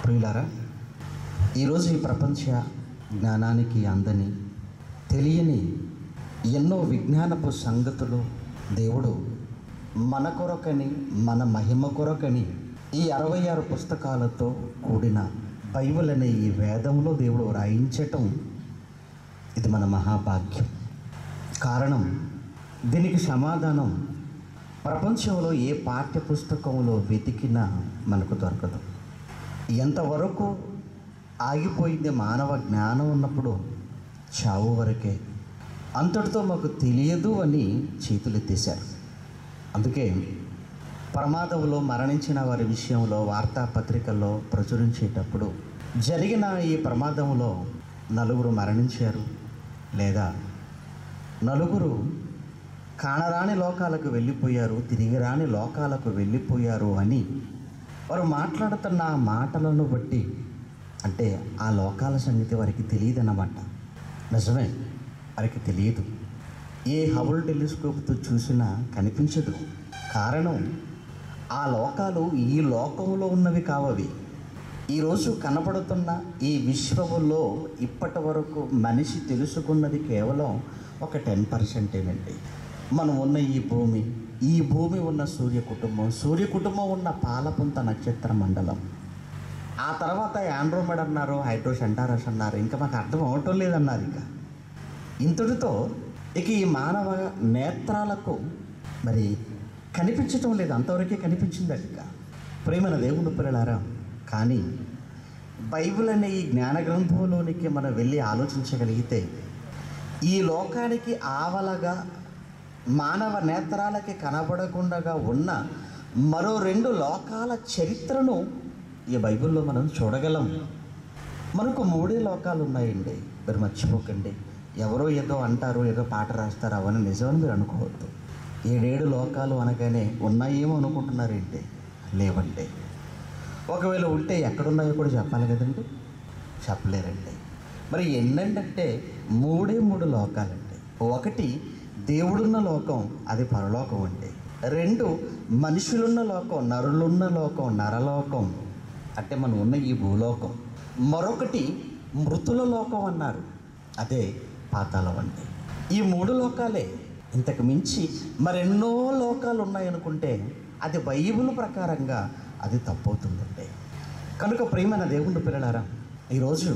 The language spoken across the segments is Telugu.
ప్రియులారా ఈరోజు ఈ ప్రపంచ జ్ఞానానికి అందని తెలియని ఎన్నో విజ్ఞానపు సంగతులు దేవుడు మన కొరకని మన మహిమ కొరకని ఈ అరవై ఆరు పుస్తకాలతో కూడిన బైబిల్ అనే ఈ వేదంలో దేవుడు రాయించటం ఇది మన మహాభాగ్యం కారణం దీనికి సమాధానం ప్రపంచంలో ఏ పాఠ్య పుస్తకంలో వెతికినా మనకు దొరకదు ఎంతవరకు ఆగిపోయింది మానవ జ్ఞానం ఉన్నప్పుడు చావు వరకే అంతటితో మాకు తెలియదు అని చేతులెత్తేశారు అందుకే ప్రమాదంలో మరణించిన వారి విషయంలో వార్తాపత్రికల్లో ప్రచురించేటప్పుడు జరిగిన ఈ ప్రమాదంలో నలుగురు మరణించారు లేదా నలుగురు కానరాని లోకాలకు వెళ్ళిపోయారు తిరిగి రాని లోకాలకు వెళ్ళిపోయారు అని వారు మాట్లాడుతున్న ఆ మాటలను బట్టి అంటే ఆ లోకాల సంగతి వారికి తెలియదన్నమాట నిజమే వారికి తెలియదు ఏ హబుల్ టెలిస్కోప్తో చూసినా కనిపించదు కారణం ఆ లోకాలు ఈ లోకంలో ఉన్నవి కావవి ఈరోజు కనపడుతున్న ఈ విశ్వములో ఇప్పటి వరకు మనిషి తెలుసుకున్నది కేవలం ఒక టెన్ పర్సెంటేనండి మనం ఉన్న ఈ భూమి ఈ భూమి ఉన్న సూర్య కుటుంబం సూర్య కుటుంబం ఉన్న పాలపుంత నక్షత్ర మండలం ఆ తర్వాత ఆండ్రోమెడ్ అన్నారు హైడ్రో సెంటారస్ అన్నారు ఇంకా మాకు అర్థం అవటం లేదన్నారు ఇక ఇంతటితో ఇక ఈ మానవ నేత్రాలకు మరి కనిపించటం లేదు అంతవరకే కనిపించింది ఇక ప్రేమన దేవుని పిల్లలారా కానీ బైబిల్ అనే ఈ జ్ఞాన గ్రంథంలోనికి మనం వెళ్ళి ఆలోచించగలిగితే ఈ లోకానికి ఆవలగా మానవ నేత్రాలకి కనబడకుండా ఉన్న మరో రెండు లోకాల చరిత్రను ఈ బైబిల్లో మనం చూడగలం మనకు మూడే లోకాలు ఉన్నాయండి మీరు మర్చిపోకండి ఎవరో ఏదో అంటారు ఏదో పాట రాస్తారు అవన్నీ నిజమని మీరు అనుకోవద్దు ఏడేడు లోకాలు అనగానే ఉన్నాయేమో అనుకుంటున్నారేంటి లేవండి ఒకవేళ ఉంటే ఎక్కడున్నాయో కూడా చెప్పాలి కదండి చెప్పలేరండి మరి ఎన్నంటే మూడే మూడు లోకాలండి ఒకటి దేవుడున్న లోకం అది పరలోకం అండి రెండు మనుషులున్న లోకం నరులున్న లోకం నరలోకం అంటే మనం ఉన్న ఈ భూలోకం మరొకటి మృతుల లోకం అన్నారు అదే పాతాళం అండి ఈ మూడు లోకాలే ఇంతకు మించి మరెన్నో లోకాలు ఉన్నాయనుకుంటే అది బైబిల్ ప్రకారంగా అది తప్పవుతుందండి కనుక ప్రియమైన దేవుని పిల్లలారా ఈరోజు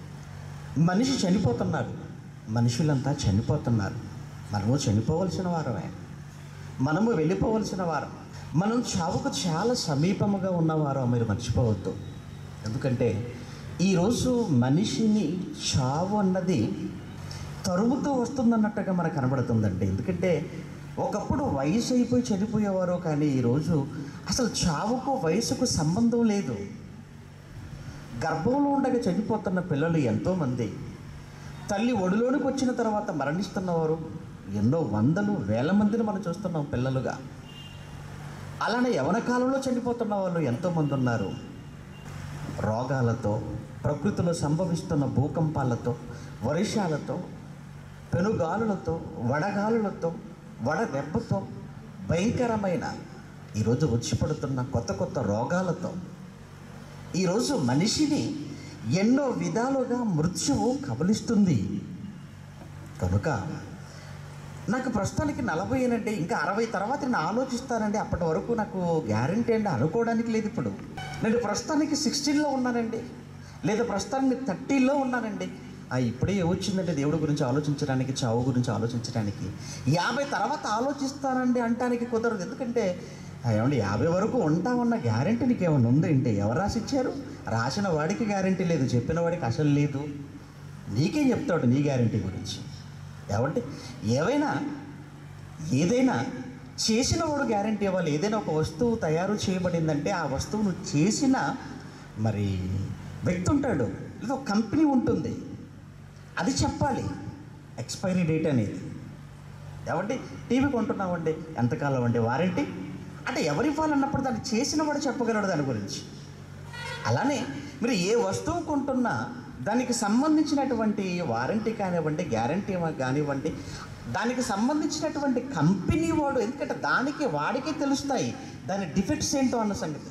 మనిషి చనిపోతున్నారు మనుషులంతా చనిపోతున్నారు మనము చనిపోవలసిన వారమే మనము వెళ్ళిపోవలసిన వారం మనం చావుకు చాలా సమీపముగా ఉన్నవారో మీరు మర్చిపోవద్దు ఎందుకంటే ఈరోజు మనిషిని చావు అన్నది తరుముతూ వస్తుందన్నట్టుగా మనకు కనబడుతుందండి ఎందుకంటే ఒకప్పుడు వయసు అయిపోయి చనిపోయేవారు కానీ ఈరోజు అసలు చావుకు వయసుకు సంబంధం లేదు గర్భంలో ఉండగా చనిపోతున్న పిల్లలు ఎంతోమంది తల్లి ఒడిలోనికి వచ్చిన తర్వాత మరణిస్తున్నవారు ఎన్నో వందలు వేల మందిని మనం చూస్తున్నాం పిల్లలుగా అలానే యవన కాలంలో చనిపోతున్న వాళ్ళు ఎంతోమంది ఉన్నారు రోగాలతో ప్రకృతిలో సంభవిస్తున్న భూకంపాలతో వర్షాలతో పెనుగాలులతో వడగాలులతో వడదెబ్బతో భయంకరమైన ఈరోజు వచ్చి పడుతున్న కొత్త కొత్త రోగాలతో ఈరోజు మనిషిని ఎన్నో విధాలుగా మృత్యువు కబలిస్తుంది కనుక నాకు ప్రస్తుతానికి నలభై ఏనండి ఇంకా అరవై తర్వాత నేను ఆలోచిస్తానండి అప్పటి వరకు నాకు గ్యారంటీ అండి అనుకోవడానికి లేదు ఇప్పుడు నేను ప్రస్తుతానికి సిక్స్టీన్లో ఉన్నానండి లేదా ప్రస్తుతానికి థర్టీలో ఉన్నానండి ఆ ఇప్పుడే వచ్చిందంటే దేవుడి గురించి ఆలోచించడానికి చావు గురించి ఆలోచించడానికి యాభై తర్వాత ఆలోచిస్తానండి అంటానికి కుదరదు ఎందుకంటే ఆ, ఏమండి యాభై వరకు ఉంటామన్న గ్యారంటీ నీకు ఏమైనా ఉందేంటి ఎవరు రాసిచ్చారు రాసిన వాడికి గ్యారంటీ లేదు చెప్పిన వాడికి అసలు లేదు నీకేం చెప్తాడు నీ గ్యారంటీ గురించి ఏమంటే ఏవైనా ఏదైనా చేసిన వాడు గ్యారంటీ ఇవ్వాలి ఏదైనా ఒక వస్తువు తయారు చేయబడిందంటే ఆ వస్తువును చేసిన మరి వ్యక్తి ఉంటాడు లేదా ఒక కంపెనీ ఉంటుంది అది చెప్పాలి ఎక్స్పైరీ డేట్ అనేది ఏమంటే టీవీ కొంటున్నామండి ఎంతకాలం అండి వారంటీ అంటే ఎవరు ఇవ్వాలన్నప్పుడు దాన్ని చేసిన వాడు చెప్పగలడు దాని గురించి అలానే మీరు ఏ వస్తువు కొంటున్నా దానికి సంబంధించినటువంటి వారంటీ కానివ్వండి గ్యారంటీ కానివ్వండి దానికి సంబంధించినటువంటి కంపెనీ వాడు ఎందుకంటే దానికి వాడికే తెలుస్తాయి దాని డిఫెక్ట్స్ ఏంటో అన్న సంగతి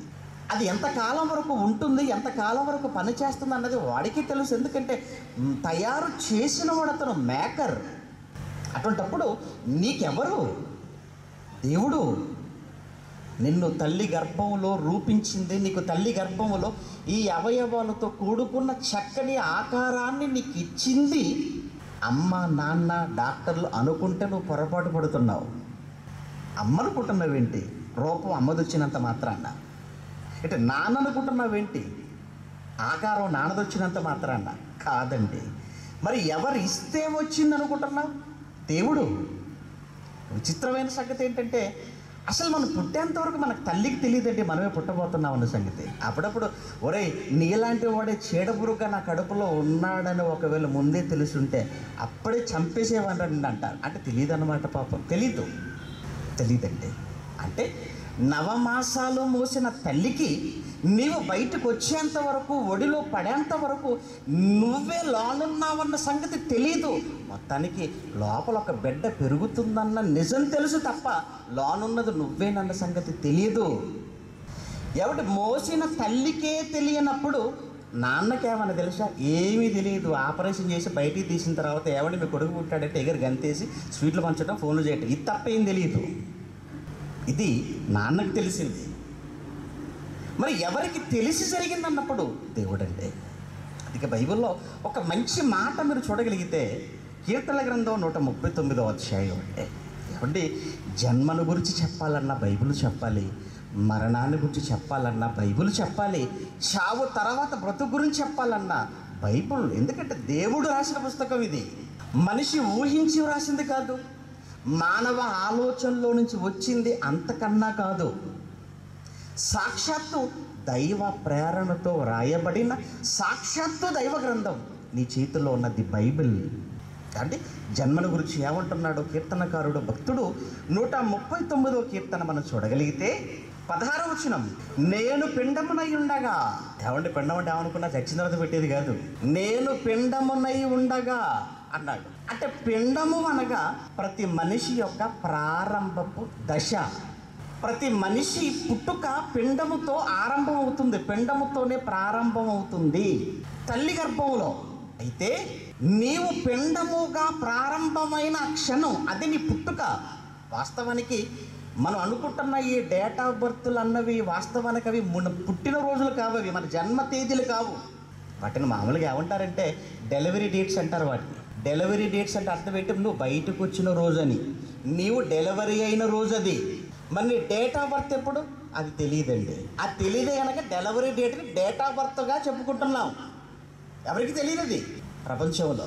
అది ఎంతకాలం వరకు ఉంటుంది ఎంతకాలం వరకు పని చేస్తుంది అన్నది వాడికి తెలుసు ఎందుకంటే మ్, తయారు చేసిన వాడు అతను మేకర్ అటువంటప్పుడు నీకెవరు దేవుడు నిన్ను తల్లి గర్భంలో రూపించింది నీకు తల్లి గర్భంలో ఈ అవయవాలతో కూడుకున్న చక్కని ఆకారాన్ని నీకు ఇచ్చింది అమ్మ నాన్న డాక్టర్లు అనుకుంటే నువ్వు పొరపాటు పడుతున్నావు అమ్మ అనుకుంటున్నావేంటి రూపం అమ్మది వచ్చినంత మాత్రాన్న అంటే నాన్న అనుకుంటున్నావేంటి ఆకారం నాన్నది వచ్చినంత మాత్రాన్న కాదండి మరి ఎవరు ఇస్తే వచ్చింది అనుకుంటున్నావు దేవుడు విచిత్రమైన సంగతి ఏంటంటే అసలు మనం పుట్టేంత వరకు మనకు తల్లికి తెలియదండి మనమే పుట్టబోతున్నాం అన్న సంగతి అప్పుడప్పుడు ఒరే నీలాంటి వాడే చీడపురుగ్గా నా కడుపులో ఉన్నాడని ఒకవేళ ముందే తెలుసుంటే అప్పుడే చంపేసేవాడండి అంటారు అంటే తెలియదు అన్నమాట పాపం తెలీదు తెలియదండి అంటే నవమాసాలు మోసిన తల్లికి నీవు బయటకు వచ్చేంత వరకు ఒడిలో పడేంత వరకు నువ్వే లోనున్నావన్న సంగతి తెలియదు మొత్తానికి లోపల ఒక బిడ్డ పెరుగుతుందన్న నిజం తెలుసు తప్ప లోనున్నది నువ్వేనన్న సంగతి తెలియదు ఎవటి మోసిన తల్లికే తెలియనప్పుడు నాన్నకేమన్నా తెలుసా ఏమీ తెలియదు ఆపరేషన్ చేసి బయటికి తీసిన తర్వాత ఎవడి మీ కొడుకు పుట్టాడంటే ఎగరు గంతేసి స్వీట్లు పంచడం ఫోన్లు చేయటం ఇది తప్ప ఏం తెలియదు ఇది నాన్నకు తెలిసింది మరి ఎవరికి తెలిసి జరిగిందన్నప్పుడు దేవుడంటే అందుకే బైబిల్లో ఒక మంచి మాట మీరు చూడగలిగితే కీర్తన గ్రంథం నూట ముప్పై తొమ్మిదో అధ్యాయం అంటే ఏమండి జన్మను గురించి చెప్పాలన్నా బైబిల్ చెప్పాలి మరణాన్ని గురించి చెప్పాలన్నా బైబిల్ చెప్పాలి చావు తర్వాత బ్రతుకు గురించి చెప్పాలన్నా బైబిల్ ఎందుకంటే దేవుడు రాసిన పుస్తకం ఇది మనిషి ఊహించి రాసింది కాదు మానవ ఆలోచనలో నుంచి వచ్చింది అంతకన్నా కాదు సాక్షాత్తు దైవ ప్రేరణతో వ్రాయబడిన సాక్షాత్తు దైవ గ్రంథం నీ చేతిలో ఉన్నది బైబిల్ అంటే జన్మను గురించి ఏమంటున్నాడు కీర్తనకారుడు భక్తుడు నూట ముప్పై తొమ్మిదో కీర్తన మనం చూడగలిగితే పదహార వచనం నేను పిండమునై ఉండగా ఏమండి పిండం అంటే ఏమనుకున్నా చచ్చిన తర్వాత పెట్టేది కాదు నేను పిండమునై ఉండగా అన్నాడు అంటే పిండము అనగా ప్రతి మనిషి యొక్క ప్రారంభపు దశ ప్రతి మనిషి పుట్టుక పిండముతో ఆరంభం అవుతుంది పిండముతోనే ప్రారంభం అవుతుంది తల్లి గర్భంలో అయితే నీవు పిండముగా ప్రారంభమైన ఆ క్షణం అది నీ పుట్టుక వాస్తవానికి మనం అనుకుంటున్న ఈ డేట్ ఆఫ్ బర్త్లు అన్నవి వాస్తవానికి అవి మన పుట్టిన రోజులు కావు అవి మన జన్మ తేదీలు కావు వాటిని మామూలుగా ఏమంటారంటే డెలివరీ డేట్స్ అంటారు వాటిని డెలివరీ డేట్స్ అంటే అర్థం ఏంటి నువ్వు బయటకు వచ్చిన రోజు అని నీవు డెలివరీ అయిన రోజు అది మరి నీ డేట్ ఆఫ్ బర్త్ ఎప్పుడు అది తెలియదండి అది తెలియదే కనుక డెలివరీ డేట్ని డేట్ ఆఫ్ బర్త్గా చెప్పుకుంటున్నాం ఎవరికి తెలియదు అది ప్రపంచంలో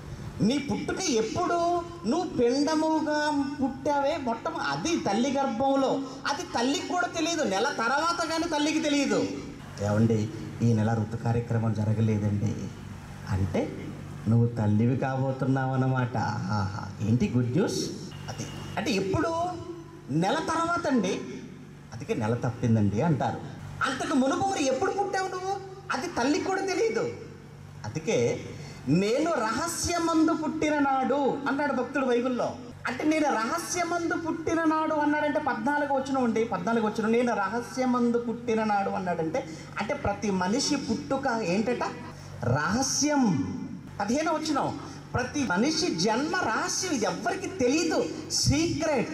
నీ పుట్టుక ఎప్పుడు నువ్వు పిండముగా పుట్టావే మొత్తం అది తల్లి గర్భంలో అది తల్లికి కూడా తెలియదు నెల తర్వాత కానీ తల్లికి తెలియదు ఏమండి ఈ నెల ఋతు కార్యక్రమం జరగలేదండి అంటే నువ్వు తల్లివి కాబోతున్నావు అన్నమాట ఆహా ఏంటి గుడ్ న్యూస్ అది అంటే ఎప్పుడు నెల తర్వాత అండి అందుకే నెల తప్పిందండి అంటారు అంతకు మునుపు మరి ఎప్పుడు పుట్టావు నువ్వు అది తల్లికి కూడా తెలియదు అందుకే నేను రహస్యమందు పుట్టిన నాడు అన్నాడు భక్తుడు బైబిల్లో అంటే నేను రహస్యమందు పుట్టిన నాడు అన్నాడంటే పద్నాలుగు వచ్చిన ఉండి పద్నాలుగు వచ్చిన నేను రహస్యమందు పుట్టిన నాడు అన్నాడంటే అంటే ప్రతి మనిషి పుట్టుక ఏంటట రహస్యం పదిహేను వచ్చిన ప్రతి మనిషి జన్మ రహస్యం ఇది ఎవ్వరికి తెలియదు సీక్రెట్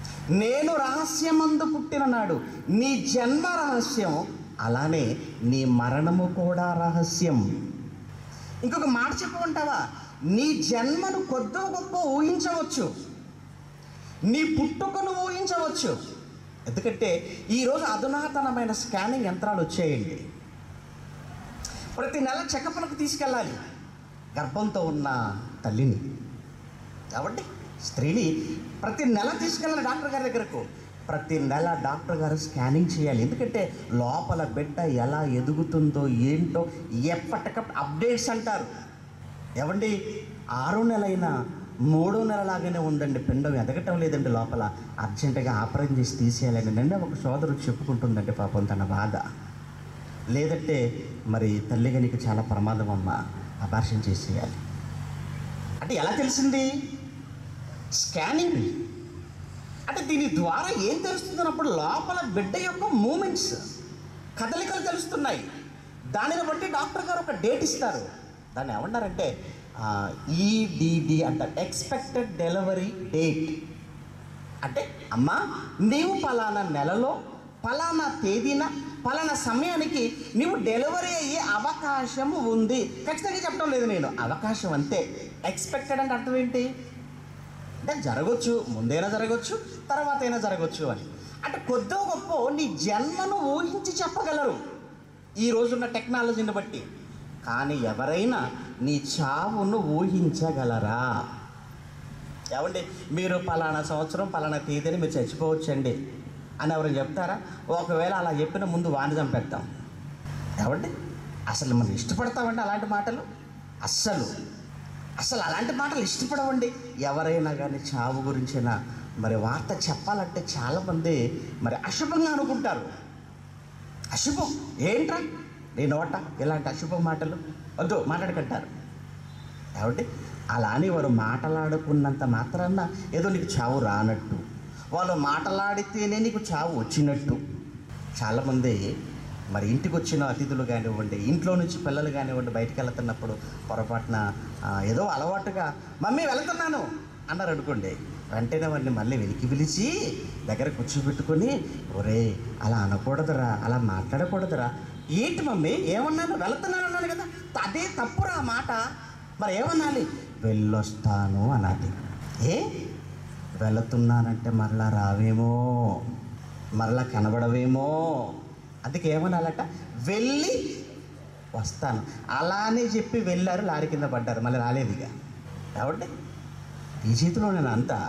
నేను రహస్యమందు పుట్టిన నాడు నీ జన్మ రహస్యం అలానే నీ మరణము కూడా రహస్యం ఇంకొక మాట చెప్పమంటావా నీ జన్మను కొద్దో గొప్ప ఊహించవచ్చు నీ పుట్టుకను ఊహించవచ్చు ఎందుకంటే ఈరోజు అధునాతనమైన స్కానింగ్ యంత్రాలు వచ్చాయండి ప్రతి నెల చెకప్లకు తీసుకెళ్ళాలి గర్భంతో ఉన్న తల్లిని కాబట్టి స్త్రీని ప్రతి నెల తీసుకెళ్ళాలి డాక్టర్ గారి దగ్గరకు ప్రతి నెల డాక్టర్ గారు స్కానింగ్ చేయాలి ఎందుకంటే లోపల బిడ్డ ఎలా ఎదుగుతుందో ఏంటో ఎప్పటికప్పుడు అప్డేట్స్ అంటారు ఏమండి ఆరో నెలైనా మూడో నెలలాగానే ఉందండి పిండం ఎదగటం లేదండి లోపల అర్జెంటుగా ఆపరేషన్ చేసి తీసేయాలని నిన్న ఒక సోదరుడు చెప్పుకుంటుందండి పాపం తన బాధ లేదంటే మరి తల్లిగనికి చాలా ప్రమాదం అమ్మ అబార్షన్ చేసేయాలి అంటే ఎలా తెలిసింది స్కానింగ్ అంటే దీని ద్వారా ఏం తెలుస్తుంది అన్నప్పుడు లోపల బిడ్డ యొక్క మూమెంట్స్ కదలికలు తెలుస్తున్నాయి దానిని బట్టి డాక్టర్ గారు ఒక డేట్ ఇస్తారు దాన్ని ఏమన్నారంటే ఈడిడి అంటారు ఎక్స్పెక్టెడ్ డెలివరీ డేట్ అంటే అమ్మా నీవు పలానా నెలలో పలానా తేదీన పలానా సమయానికి నీవు డెలివరీ అయ్యే అవకాశం ఉంది ఖచ్చితంగా చెప్పడం లేదు నేను అవకాశం అంతే ఎక్స్పెక్టెడ్ అంటే అర్థం ఏంటి అంటే జరగచ్చు ముందైనా జరగచ్చు తర్వాత అయినా జరగచ్చు అని అంటే కొద్దో గొప్ప నీ జన్మను ఊహించి చెప్పగలరు ఈ రోజున్న టెక్నాలజీని బట్టి కానీ ఎవరైనా నీ చావును ఊహించగలరా ఏమండి మీరు పలానా సంవత్సరం పలానా తేదీని మీరు చచ్చిపోవచ్చండి అని ఎవరు చెప్తారా ఒకవేళ అలా చెప్పిన ముందు వాణి చంపేద్దాం ఏమండి అసలు మనం ఇష్టపడతామండి అలాంటి మాటలు అస్సలు అసలు అలాంటి మాటలు ఇష్టపడవండి ఎవరైనా కానీ చావు గురించిన మరి వార్త చెప్పాలంటే చాలామంది మరి అశుభంగా అనుకుంటారు అశుభం ఏంట్రా నీ నోట ఇలాంటి అశుభ మాటలు వద్దు మాట్లాడకంటారు కాబట్టి అలా అని వారు మాటలాడుకున్నంత మాత్రాన ఏదో నీకు చావు రానట్టు వాళ్ళు మాటలాడితేనే నీకు చావు వచ్చినట్టు చాలామంది మరి ఇంటికి వచ్చిన అతిథులు కానివ్వండి ఇంట్లో నుంచి పిల్లలు కానివ్వండి బయటికి వెళ్తున్నప్పుడు పొరపాటున ఆ, ఏదో అలవాటుగా మమ్మీ వెళ్తున్నాను అన్నారు అనుకోండి వెంటనే వాడిని మళ్ళీ వెలికి పిలిచి దగ్గర కూర్చోబెట్టుకొని ఒరే అలా అనకూడదురా అలా మాట్లాడకూడదురా ఏంటి మమ్మీ ఏమన్నాను వెళ్తున్నాను అన్నాను కదా అదే తప్పురా ఆ మాట మరి ఏమనాలి వెళ్ళొస్తాను అనాలి ఏ వెళుతున్నానంటే మరలా రావేమో మరలా కనబడవేమో అందుకే ఏమనాలట వెళ్ళి వస్తాను అలానే చెప్పి వెళ్ళారు లారీ కింద పడ్డారు మళ్ళీ రాలేదు ఇక కాబట్టి ఈ చేతిలో నేను అంతా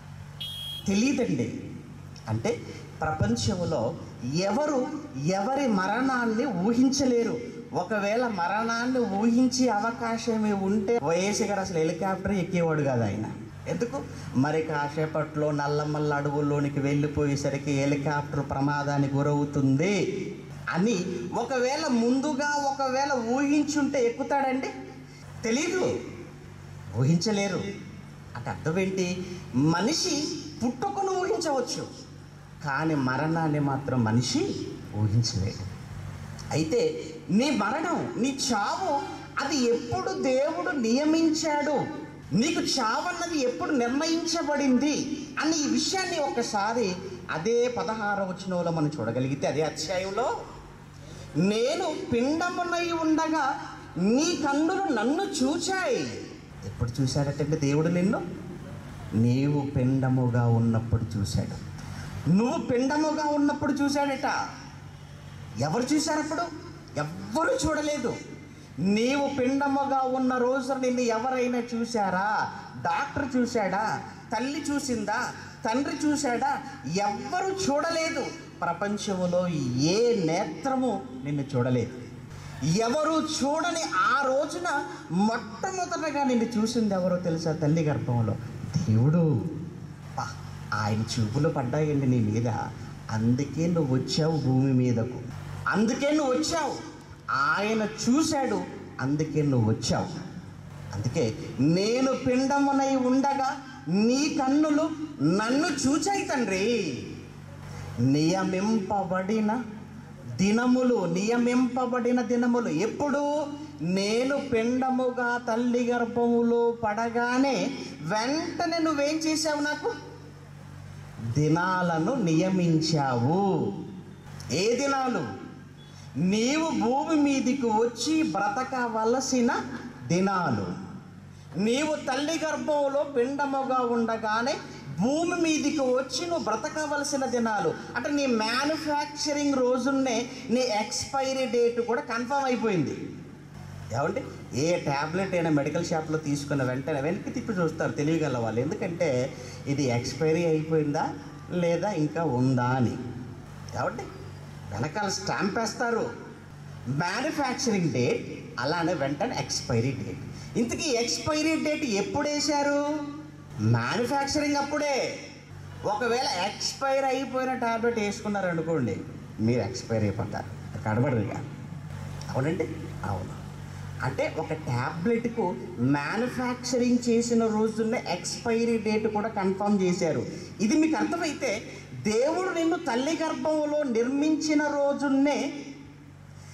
తెలియదండి అంటే ప్రపంచంలో ఎవరు ఎవరి మరణాన్ని ఊహించలేరు ఒకవేళ మరణాన్ని ఊహించే అవకాశమే ఉంటే వైఎస్ గారు అసలు హెలికాప్టర్ ఎక్కేవాడు కాదు ఆయన ఎందుకు మరి కాసేపట్లో నల్లమల్ల అడవుల్లోనికి వెళ్ళిపోయేసరికి హెలికాప్టర్ ప్రమాదానికి గురవుతుంది అని ఒకవేళ ముందుగా ఒకవేళ ఊహించుంటే ఎక్కుతాడండి తెలీదు ఊహించలేరు అంటే అర్థం ఏంటి మనిషి పుట్టుకను ఊహించవచ్చు కానీ మరణాన్ని మాత్రం మనిషి ఊహించలేడు అయితే నీ మరణం నీ చావు అది ఎప్పుడు దేవుడు నియమించాడు నీకు చావు అన్నది ఎప్పుడు నిర్ణయించబడింది అని ఈ విషయాన్ని ఒకసారి అదే పదహార వచనంలో మనం చూడగలిగితే అదే అధ్యాయంలో నేను పిండమునై ఉండగా నీ కన్నులు నన్ను చూచాయి ఎప్పుడు చూశాడటంటే దేవుడు నిన్ను నీవు పిండముగా ఉన్నప్పుడు చూశాడు నువ్వు పిండముగా ఉన్నప్పుడు చూశాడట ఎవరు చూశారు అప్పుడు ఎవ్వరు చూడలేదు నీవు పిండముగా ఉన్న రోజు నిన్ను ఎవరైనా చూశారా డాక్టర్ చూశాడా తల్లి చూసిందా తండ్రి చూశాడా ఎవ్వరు చూడలేదు ప్రపంచంలో ఏ నేత్రము నిన్ను చూడలేదు ఎవరు చూడని ఆ రోజున మొట్టమొదటగా నిన్ను చూసింది ఎవరో తెలుసా తల్లి గర్భంలో దేవుడు పా, ఆయన చూపులు పడ్డాయండి నీ మీద అందుకే నువ్వు వచ్చావు భూమి మీదకు అందుకే నువ్వు వచ్చావు ఆయన చూశాడు అందుకే నువ్వు వచ్చావు అందుకే నేను పిండమునై ఉండగా నీ కన్నులు నన్ను చూచాయి తండ్రి నియమింపబడిన దినములు నియమింపబడిన దినములు ఎప్పుడు నేను పిండముగా తల్లి గర్భములో పడగానే వెంటనే నువ్వేం చేసావు నాకు దినాలను నియమించావు ఏ దినాలు నీవు భూమి మీదికి వచ్చి బ్రతకవలసిన దినాలు నీవు తల్లి గర్భంలో పిండముగా ఉండగానే భూమి మీదికి వచ్చి నువ్వు బ్రతకవలసిన దినాలు అంటే నీ మ్యానుఫ్యాక్చరింగ్ రోజున్నే నీ ఎక్స్పైరీ డేట్ కూడా కన్ఫర్మ్ అయిపోయింది ఏమండి ఏ ట్యాబ్లెట్ అయినా మెడికల్ షాప్లో తీసుకున్న వెంటనే వెనక్కి తిప్పి చూస్తారు తెలియగల వాళ్ళు ఎందుకంటే ఇది ఎక్స్పైరీ అయిపోయిందా లేదా ఇంకా ఉందా అని ఏమండి వెనకాల స్టాంప్ వేస్తారు మ్యానుఫ్యాక్చరింగ్ డేట్ అలానే వెంటనే ఎక్స్పైరీ డేట్ ఇంతకీ ఎక్స్పైరీ డేట్ ఎప్పుడు వేశారు మ్యానుఫ్యాక్చరింగ్ అప్పుడే ఒకవేళ ఎక్స్పైర్ అయిపోయిన టాబ్లెట్ వేసుకున్నారు అనుకోండి మీరు ఎక్స్పైర్ అయిపోతారు కనబడరుగా అవునండి అవును అంటే ఒక ట్యాబ్లెట్కు మ్యానుఫ్యాక్చరింగ్ చేసిన రోజునే ఎక్స్పైరీ డేట్ కూడా కన్ఫర్మ్ చేశారు ఇది మీకు అర్థమైతే దేవుడు నిన్ను తల్లి గర్భంలో నిర్మించిన రోజున్నే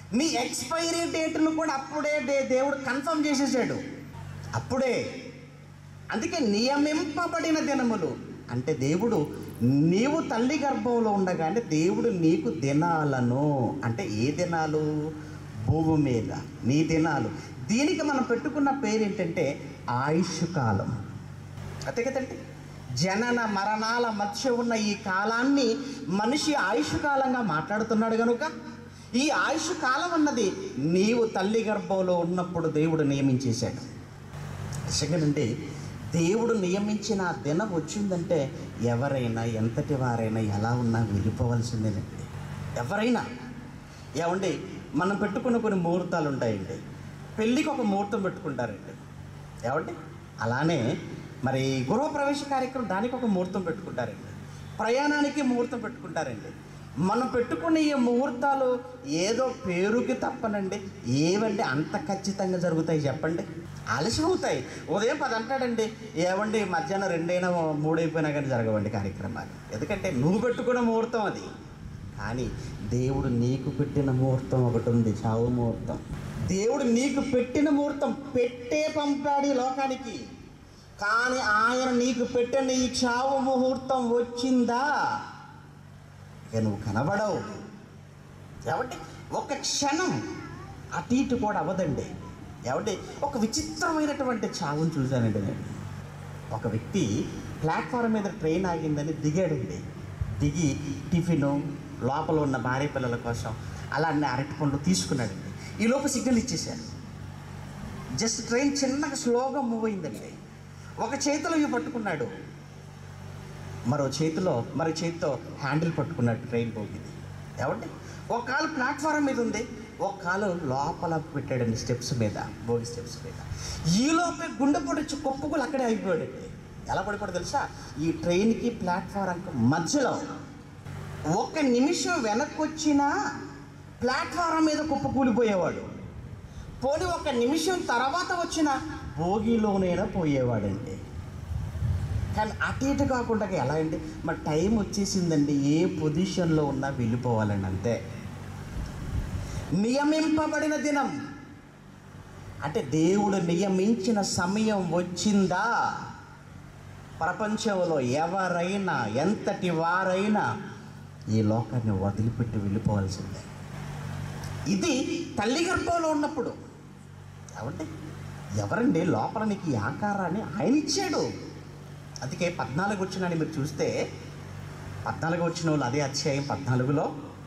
నీ ఎక్స్పైరీ డేట్ను కూడా అప్పుడే దే- దేవుడు కన్ఫర్మ్ చేసేసాడు అప్పుడే అందుకే నియమింపబడిన దినములు అంటే దేవుడు నీవు తల్లి గర్భంలో ఉండగానే దేవుడు నీకు దినాలను అంటే ఏ దినాలు భూమి మీద నీ దినాలు దీనికి మనం పెట్టుకున్న పేరు ఏంటంటే ఆయుష్ కాలం అంతే కదండి జనన మరణాల మధ్య ఉన్న ఈ కాలాన్ని మనిషి ఆయుష్ కాలంగా మాట్లాడుతున్నాడు కనుక ఈ ఆయుష్ కాలం అన్నది నీవు తల్లి గర్భంలో ఉన్నప్పుడు దేవుడు నియమించేశాడు నిజంగానండి దేవుడు నియమించిన ఆ దినం వచ్చిందంటే ఎవరైనా ఎంతటి వారైనా ఎలా ఉన్నా వెళ్ళిపోవాల్సిందేనండి ఎవరైనా ఏమండి మనం పెట్టుకున్న కొన్ని ముహూర్తాలు ఉంటాయండి పెళ్ళికి ఒక ముహూర్తం పెట్టుకుంటారండి ఏమండి అలానే మరి గృహప్రవేశ కార్యక్రమం దానికి ఒక ముహూర్తం పెట్టుకుంటారండి ప్రయాణానికి ముహూర్తం పెట్టుకుంటారండి మనం పెట్టుకునే ఈ ముహూర్తాలు ఏదో పేరుకి తప్పనండి ఏవండి అంత ఖచ్చితంగా జరుగుతాయి చెప్పండి ఆలస్యం అవుతాయి ఉదయం పది అంటాడండి ఏవండి మధ్యాహ్నం రెండైనా మూడైపోయినా కానీ జరగవండి కార్యక్రమాలు ఎందుకంటే నువ్వు పెట్టుకున్న ముహూర్తం అది కానీ దేవుడు నీకు పెట్టిన ముహూర్తం ఒకటి ఉంది చావు ముహూర్తం దేవుడు నీకు పెట్టిన ముహూర్తం పెట్టే పంపాడు ఈ లోకానికి కానీ ఆయన నీకు పెట్టిన ఈ చావు ముహూర్తం వచ్చిందా ఇక నువ్వు కనబడవు కాబట్టి ఒక క్షణం అటు ఇటు కూడా అవ్వదండి ఏమంటే ఒక విచిత్రమైనటువంటి చావును చూశానండి నేను ఒక వ్యక్తి ప్లాట్ఫారం మీద ట్రైన్ ఆగిందని దిగాడండి దిగి టిఫిన్ లోపల ఉన్న భార్య పిల్లల కోసం అలా అన్ని అరటి పండ్లు తీసుకున్నాడండి ఈ లోపు సిగ్నల్ ఇచ్చేశారు జస్ట్ ట్రైన్ చిన్నగా స్లోగా మూవ్ అయిందండి ఒక చేతిలో ఇవి పట్టుకున్నాడు మరో చేతిలో మరో చేతితో హ్యాండిల్ పట్టుకున్నాడు ట్రైన్ పోగింది ఏమండి ఒక కాలు ప్లాట్ఫారం మీద ఉంది ఒక కాలు లోపల పెట్టాడండి స్టెప్స్ మీద భోగి స్టెప్స్ మీద ఈ లోపే గుండె పొడిచి కుప్పకులు అక్కడే అయిపోయాడండి ఎలా పడిపోయాడు తెలుసా ఈ ట్రైన్కి ప్లాట్ఫారంకి మధ్యలో ఒక్క నిమిషం వెనక్కి వచ్చినా ప్లాట్ఫారం మీద కుప్పకూలిపోయేవాడు పోనీ ఒక నిమిషం తర్వాత వచ్చిన భోగిలోనైనా పోయేవాడండి కానీ అటు ఇటు కాకుండా ఎలా అండి మరి టైం వచ్చేసిందండి ఏ పొజిషన్లో ఉన్నా వెళ్ళిపోవాలండి అంతే నియమింపబడిన దినం అంటే దేవుడు నియమించిన సమయం వచ్చిందా ప్రపంచంలో ఎవరైనా ఎంతటి వారైనా ఈ లోకాన్ని వదిలిపెట్టి వెళ్ళిపోవాల్సిందే ఇది తల్లి గర్భంలో ఉన్నప్పుడు కాబట్టి ఎవరండి లోపల నీకు ఈ ఆకారాన్ని ఆయన ఇచ్చాడు అందుకే పద్నాలుగు వచ్చినని మీరు చూస్తే పద్నాలుగు వచ్చిన వాళ్ళు అదే అధ్యాయం పద్నాలుగులో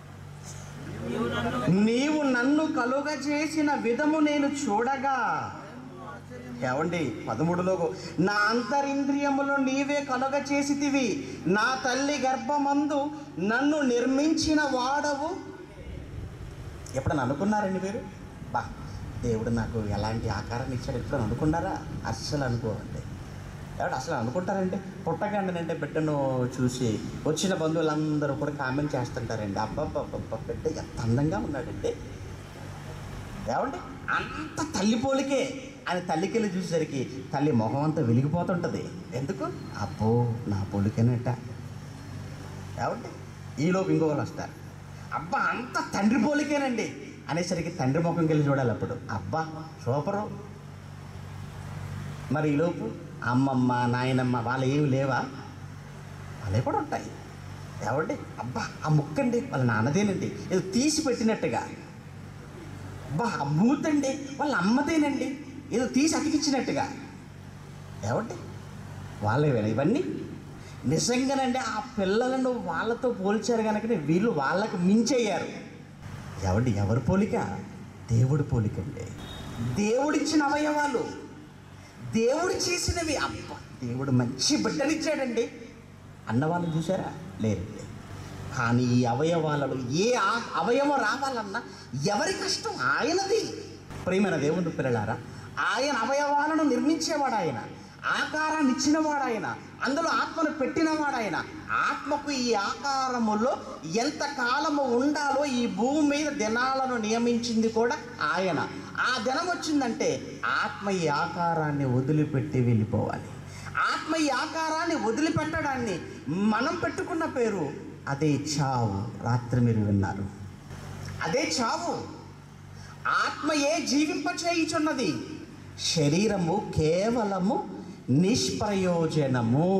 నీవు నన్ను కలుగ చేసిన విధము నేను చూడగా ఏమండి పదమూడులో నా అంతరింద్రియములు నీవే కలుగ చేసితివి నా తల్లి గర్భమందు నన్ను నిర్మించిన వాడవు ఎప్పుడన్నా అనుకున్నారండి మీరు బా దేవుడు నాకు ఎలాంటి ఆకారాన్ని ఇచ్చాడు ఎప్పుడైనా అనుకున్నారా అస్సలు అనుకోరండి ఎవడు అసలు అనుకుంటారండి పుట్టగానే బిడ్డను చూసి వచ్చిన బంధువులందరూ కూడా కామెంట్ చేస్తుంటారండి అబ్బబ్బబ్బబ్బ బిడ్డ ఎంత అందంగా ఉన్నాడండి ఏమండి అంత తల్లి పోలికే ఆయన తల్లికెళ్ళి చూసేసరికి తల్లి మొహం అంతా వెలిగిపోతుంటుంది ఎందుకు అబ్బో నా పోలికేనట ఏమండి ఈలోపు ఇంకో వాళ్ళు వస్తారు అబ్బా అంత తండ్రి పోలికేనండి అనేసరికి తండ్రి ముఖం వెళ్ళి చూడాలి అప్పుడు అబ్బా సూపరు మరి ఈలోపు అమ్మమ్మ నాయనమ్మ వాళ్ళు ఏమి లేవా వాళ్ళే కూడా ఉంటాయి ఏమండి అబ్బా ఆ ముక్కండి వాళ్ళ నాన్నదేనండి ఏదో తీసి పెట్టినట్టుగా అబ్బా ఆ మూతండి వాళ్ళ అమ్మదేనండి ఏదో తీసి అతికిచ్చినట్టుగా ఏమండి వాళ్ళేవేనా ఇవన్నీ నిజంగానండి ఆ పిల్లలను వాళ్ళతో పోల్చారు కనుక వీళ్ళు వాళ్ళకు మించయ్యారు ఎవడి ఎవరి పోలిక దేవుడి పోలికండి దేవుడిచ్చిన అవయవాలు దేవుడు చేసినవి అబ్బ దేవుడు మంచి బిడ్డనిచ్చాడండి అన్నవాళ్ళు చూసారా లేరండి కానీ ఈ అవయవాలలో ఏ ఆ- అవయవం రావాలన్నా ఎవరి కష్టం ఆయనది ప్రియమైన దేవుని పిల్లలారా ఆయన అవయవాలను నిర్మించేవాడు ఆయన ఆకారాన్ని ఇచ్చినవాడు ఆయన అందులో ఆత్మను పెట్టినవాడు ఆయన ఆత్మకు ఈ ఆకారములో ఎంత కాలము ఉండాలో ఈ భూమి మీద దినాలను నియమించింది కూడా ఆయన ఆ దినం వచ్చిందంటే ఆత్మ ఈ ఆకారాన్ని వదిలిపెట్టి వెళ్ళిపోవాలి ఆత్మ ఈ ఆకారాన్ని వదిలిపెట్టడాన్ని మనం పెట్టుకున్న పేరు అదే చావు రాత్రి మీరు విన్నారు అదే చావు ఆత్మయే జీవింపచేయుచున్నది శరీరము కేవలము నిష్ప్రయోజనము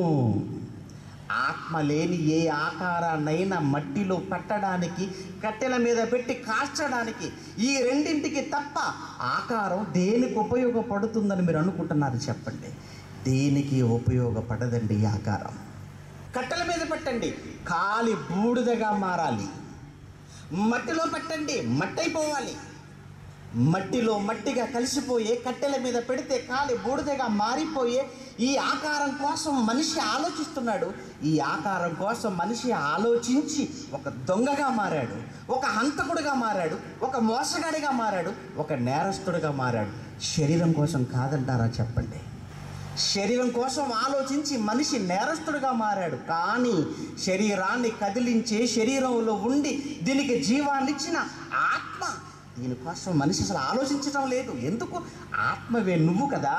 ఆత్మ లేని ఏ ఆకారాన్నైనా మట్టిలో పెట్టడానికి కట్టెల మీద పెట్టి కాల్చడానికి ఈ రెండింటికి తప్ప ఆకారం దేనికి ఉపయోగపడుతుందని మీరు అనుకుంటున్నారు చెప్పండి దేనికి ఉపయోగపడదండి ఈ ఆకారం కట్టెల మీద పెట్టండి కాలి బూడిదగా మారాలి మట్టిలో పెట్టండి మట్టి అయిపోవాలి మట్టిలో మట్టిగా కలిసిపోయే కట్టెల మీద పెడితే కాలి బూడిదగా మారిపోయే ఈ ఆకారం కోసం మనిషి ఆలోచిస్తున్నాడు ఈ ఆకారం కోసం మనిషి ఆలోచించి ఒక దొంగగా మారాడు ఒక హంతకుడుగా మారాడు ఒక మోసగాడిగా మారాడు ఒక నేరస్తుడిగా మారాడు శరీరం కోసం కాదంటారా చెప్పండి శరీరం కోసం ఆలోచించి మనిషి నేరస్తుడిగా మారాడు కానీ శరీరాన్ని కదిలించే శరీరంలో ఉండి దీనికి జీవాన్నిచ్చిన ఆత్మ దీనికోసం మనిషి అసలు ఆలోచించడం లేదు ఎందుకు ఆత్మవే నువ్వు కదా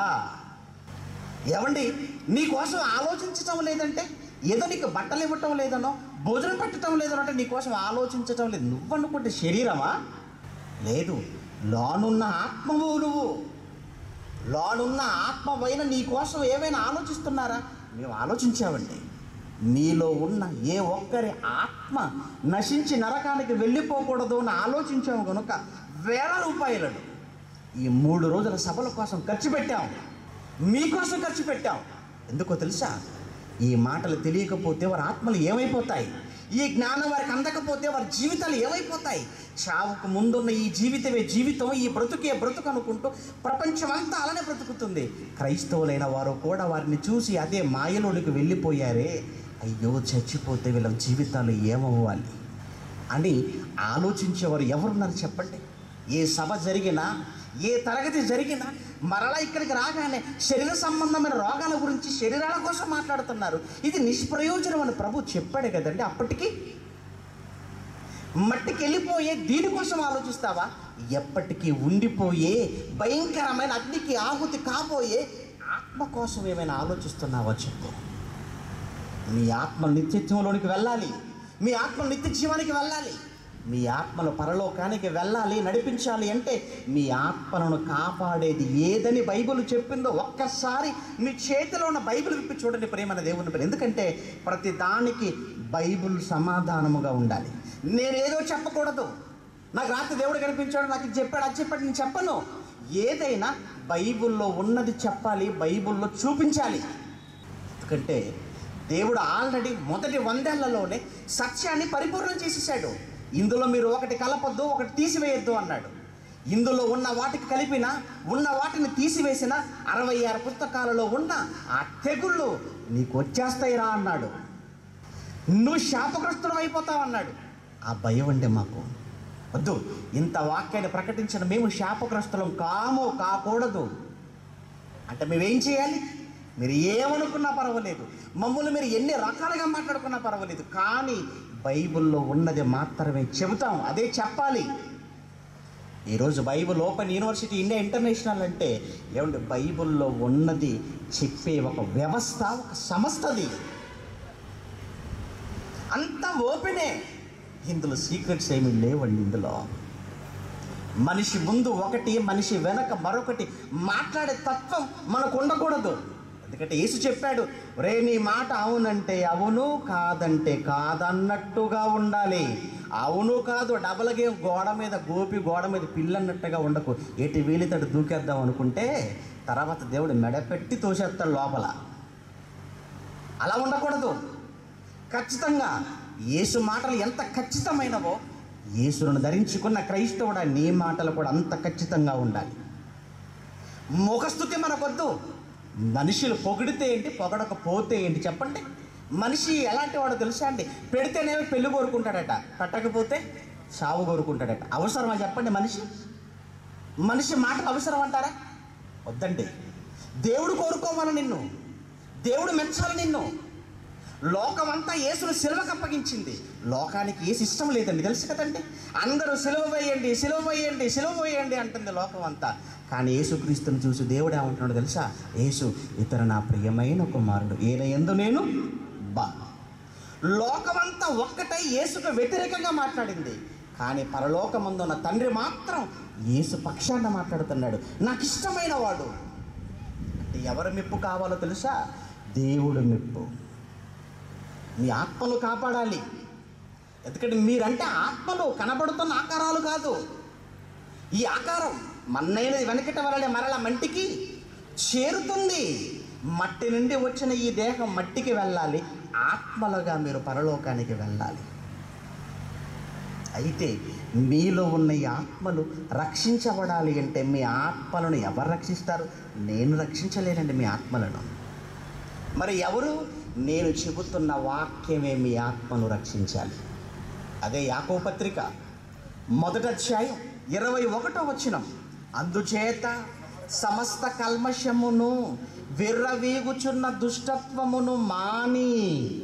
ఏమండి నీకోసం ఆలోచించటం లేదంటే ఏదో నీకు బట్టలు ఇవ్వటం లేదనో భోజనం పెట్టడం లేదనో అంటే నీకోసం ఆలోచించటం లేదు నువ్వు అనుకుంటే శరీరమా లేదు లోనున్న ఆత్మవు నువ్వు లోనున్న ఆత్మవైన నీ కోసం ఏమైనా ఆలోచిస్తున్నారా మేము ఆలోచించామండి నీలో ఉన్న ఏ ఒక్కరి ఆత్మ నశించి నరకానికి వెళ్ళిపోకూడదు అని ఆలోచించాము కనుక వేల రూపాయలను ఈ మూడు రోజుల సభల కోసం ఖర్చు పెట్టాం మీకోసం ఖర్చు పెట్టాం ఎందుకో తెలుసా ఈ మాటలు తెలియకపోతే వారి ఆత్మలు ఏమైపోతాయి ఈ జ్ఞానం వారికి అందకపోతే వారి జీవితాలు ఏమైపోతాయి చావుకు ముందున్న ఈ జీవితమే జీవితం ఈ బ్రతుకే బ్రతుకు అనుకుంటూ ప్రపంచం అంతా అలానే బ్రతుకుతుంది క్రైస్తవులైన వారు కూడా వారిని చూసి అదే మాయలోనికి వెళ్ళిపోయారే అయ్యో చచ్చిపోతే వీళ్ళ జీవితాలు ఏమవ్వాలి అని ఆలోచించేవారు ఎవరున్నారు చెప్పండి ఏ సభ జరిగినా ఏ తరగతి జరిగినా మరలా ఇక్కడికి రాగానే శరీర సంబంధమైన రోగాల గురించి శరీరాల కోసం మాట్లాడుతున్నారు ఇది నిష్ప్రయోజనం అని ప్రభు చెప్పాడు కదండి అప్పటికి మట్టికి వెళ్ళిపోయే దీనికోసం ఆలోచిస్తావా ఎప్పటికీ ఉండిపోయే భయంకరమైన అగ్నికి ఆహుతి కాబోయే ఆత్మ కోసం ఏమైనా ఆలోచిస్తున్నావా చెప్పు మీ ఆత్మ నిత్యత్వంలోనికి వెళ్ళాలి మీ ఆత్మ నిత్య జీవానికి వెళ్ళాలి మీ ఆత్మను పరలోకానికి వెళ్ళాలి నడిపించాలి అంటే మీ ఆత్మలను కాపాడేది ఏదని బైబిల్ చెప్పిందో ఒక్కసారి మీ చేతిలో ఉన్న బైబిల్ విప్పి చూడండి ప్రేమన దేవుని పేరు ఎందుకంటే ప్రతి దానికి బైబిల్ సమాధానముగా ఉండాలి నేనేదో చెప్పకూడదు నాకు రాత్రి దేవుడు కనిపించాడు నాకు ఇది చెప్పాడు అది చెప్పాడు నేను చెప్పను ఏదైనా బైబిల్లో ఉన్నది చెప్పాలి బైబిల్లో చూపించాలి ఎందుకంటే దేవుడు ఆల్రెడీ మొదటి వందేళ్లలోనే సత్యాన్ని పరిపూర్ణం చేసేసాడు ఇందులో మీరు ఒకటి కలపొద్దు ఒకటి తీసివేయొద్దు అన్నాడు ఇందులో ఉన్న వాటికి కలిపిన ఉన్న వాటిని తీసివేసిన అరవై ఆరు పుస్తకాలలో ఉన్న ఆ తెగుళ్ళు నీకు వచ్చేస్తాయిరా అన్నాడు నువ్వు శాపగ్రస్తుడు అయిపోతావు అన్నాడు ఆ భయం అండి మాకు వద్దు ఇంత వాక్యాన్ని ప్రకటించిన మేము శాపగ్రస్తులం కాము కాకూడదు అంటే మేమేం చేయాలి మీరు ఏమనుకున్నా పర్వాలేదు మమ్మల్ని మీరు ఎన్ని రకాలుగా మాట్లాడుకున్నా పర్వాలేదు కానీ బైబిల్లో ఉన్నది మాత్రమే చెబుతాం అదే చెప్పాలి ఈరోజు Bible open university India international అంటే ఏమంటే బైబిల్లో ఉన్నది చెప్పే ఒక వ్యవస్థ ఒక సంస్థది అంతా ఓపెనే ఇందులో సీక్రెట్స్ ఏమీ లేవండి ఇందులో మనిషి ముందు ఒకటి మనిషి వెనక మరొకటి మాట్లాడే తత్వం మనకు ఉండకూడదు ఎందుకంటే యేసు చెప్పాడు రే నీ మాట అవునంటే అవును కాదంటే కాదన్నట్టుగా ఉండాలి అవును కాదు డబల్ గేమ్ గోడ మీద గోపి గోడ మీద పిల్లన్నట్టుగా ఉండకు ఎటు వీలితడు దూకేద్దాం అనుకుంటే తర్వాత దేవుడు మెడపెట్టి తోసేస్తాడు లోపల అలా ఉండకూడదు ఖచ్చితంగా యేసు మాటలు ఎంత ఖచ్చితమైనవో యేసును ధరించుకున్న క్రైస్తవుడా నీ మాటలు కూడా అంత ఖచ్చితంగా ఉండాలి ముఖస్థుతి మనకొద్దు మనుషులు పొగిడితే ఏంటి పొగడకపోతే ఏంటి చెప్పండి మనిషి ఎలాంటి వాడో తెలుసా అండి పెడితేనేమో పెళ్లి కోరుకుంటాడట పెట్టకపోతే సావు కోరుకుంటాడట అవసరమా చెప్పండి మనిషి మనిషి మాటలు అవసరం అంటారా వద్దండి దేవుడు కోరుకోమని నిన్ను దేవుడు మెచ్చాలి నిన్ను లోకమంతా యేసును సిలువకు అప్పగించింది లోకానికి ఏ ఇష్టం లేదండి తెలుసు కదండి అందరూ సిలువ వేయండి సిలువ వేయండి సిలువ వేయండి అంటుంది లోకం అంతా కానీ యేసుక్రీస్తుని చూసి దేవుడు ఏమంటున్నాడు తెలుసా యేసు ఇతర నా ప్రియమైన కుమారుడు ఈయన ఎందు నేను బా లోకమంతా ఒక్కటై యేసుకు వ్యతిరేకంగా మాట్లాడింది కానీ పరలోకమందున్న తండ్రి మాత్రం యేసు పక్షాన మాట్లాడుతున్నాడు నాకు ఇష్టమైన వాడు అంటే ఎవరి మెప్పు కావాలో తెలుసా దేవుడు మెప్పు మీ ఆత్మలు కాపాడాలి ఎందుకంటే మీరంటే ఆత్మలు కనబడుతున్న ఆకారాలు కాదు ఈ ఆకారం మన్నైనది వెనకట వలనే మరల మంటికి చేరుతుంది మట్టి నుండి వచ్చిన ఈ దేహం మట్టికి వెళ్ళాలి ఆత్మలుగా మీరు పరలోకానికి వెళ్ళాలి అయితే మీలో ఉన్న ఈ ఆత్మలు రక్షించబడాలి అంటే మీ ఆత్మలను ఎవరు రక్షిస్తారు నేను రక్షించలేనండి మీ ఆత్మలను మరి ఎవరు నేను చెబుతున్న వాక్యమే మీ ఆత్మను రక్షించాలి అదే యాకో పత్రిక మొదటి అధ్యాయం ఇరవై ఒకటో వచనం అందుచేత సమస్త కల్మషమును విర్రవీగుచున్న దుష్టత్వమును మాని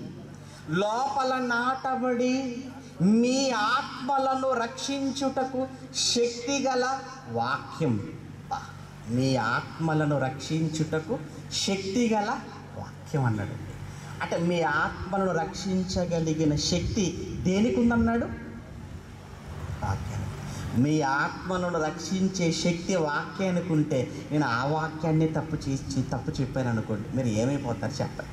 లోపల నాటబడి మీ ఆత్మలను రక్షించుటకు శక్తిగల వాక్యం బా, మీ ఆత్మలను రక్షించుటకు శక్తిగల వాక్యం అన్నాడు అంటే మీ ఆత్మలను రక్షించగలిగిన శక్తి దేనికి ఉందన్నాడు వాక్యానికి మీ ఆత్మలను రక్షించే శక్తి వాక్యానికి ఉంటే నేను ఆ వాక్యాన్ని తప్పు చేసి తప్పు చెప్పాను అనుకోండి మీరు ఏమైపోతారు చెప్పండి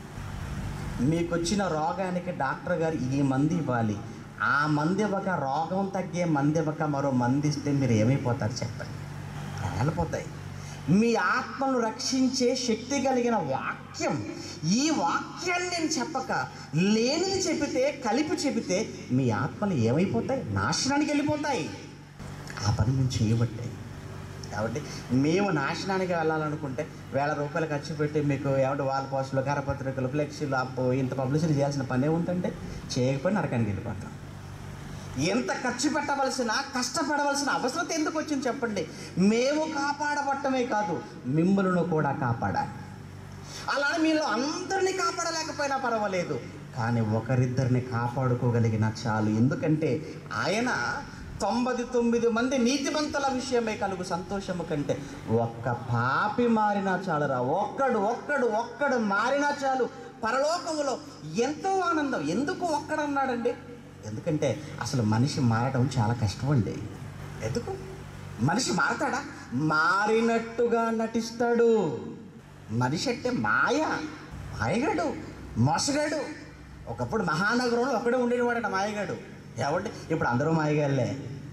మీకు వచ్చిన రోగానికి డాక్టర్ గారు ఈ మందు ఇవ్వాలి ఆ మందు ఇవ్వక రోగం తగ్గే మందు ఇవ్వక మరో మందు ఇస్తే మీరు ఏమైపోతారు చెప్పండి ప్రాణాలు మీ ఆత్మను రక్షించే శక్తి కలిగిన వాక్యం ఈ వాక్యాన్ని నేను చెప్పక లేనిది చెబితే కలిపి చెబితే మీ ఆత్మలు ఏమైపోతాయి నాశనానికి వెళ్ళిపోతాయి ఆ పని మేము చేయబట్టే కాబట్టి మేము నాశనానికి వెళ్ళాలనుకుంటే వేల రూపాయలు ఖర్చు పెట్టి మీకు ఏమంటే వాళ్ళ పోస్టులు కరపత్రికలు ఫ్లెక్సీలు అప్పు ఇంత పబ్లిసిటీ చేయాల్సిన పనే ఉందంటే చేయకపోయి నరకానికి వెళ్ళిపోతాం ఎంత ఖర్చు పెట్టవలసిన కష్టపడవలసిన అవసరం ఎందుకు వచ్చింది చెప్పండి మేము కాపాడబట్టమే కాదు మిమ్మల్ని కూడా కాపాడాలి అలానే మీలో అందరినీ కాపాడలేకపోయినా పర్వాలేదు కానీ ఒకరిద్దరిని కాపాడుకోగలిగిన చాలు ఎందుకంటే ఆయన తొంభై తొమ్మిది మంది నీతిమంతుల విషయమే కలుగు సంతోషము కంటే ఒక్క పాపి మారినా చాలురా ఒక్కడు ఒక్కడు ఒక్కడు మారినా చాలు పరలోకములో ఎంతో ఆనందం ఎందుకు ఒక్కడన్నాడండి ఎందుకంటే అసలు మనిషి మారడం చాలా కష్టం అండి ఎందుకు మనిషి మారతాడా మారినట్టుగా నటిస్తాడు మనిషి అంటే మాయ మాయగాడు మోసగాడు ఒకప్పుడు మహానగరంలో ఒకడే ఉండేవాడట మాయగాడు ఎవరి ఇప్పుడు అందరూ మాయగాళ్ళే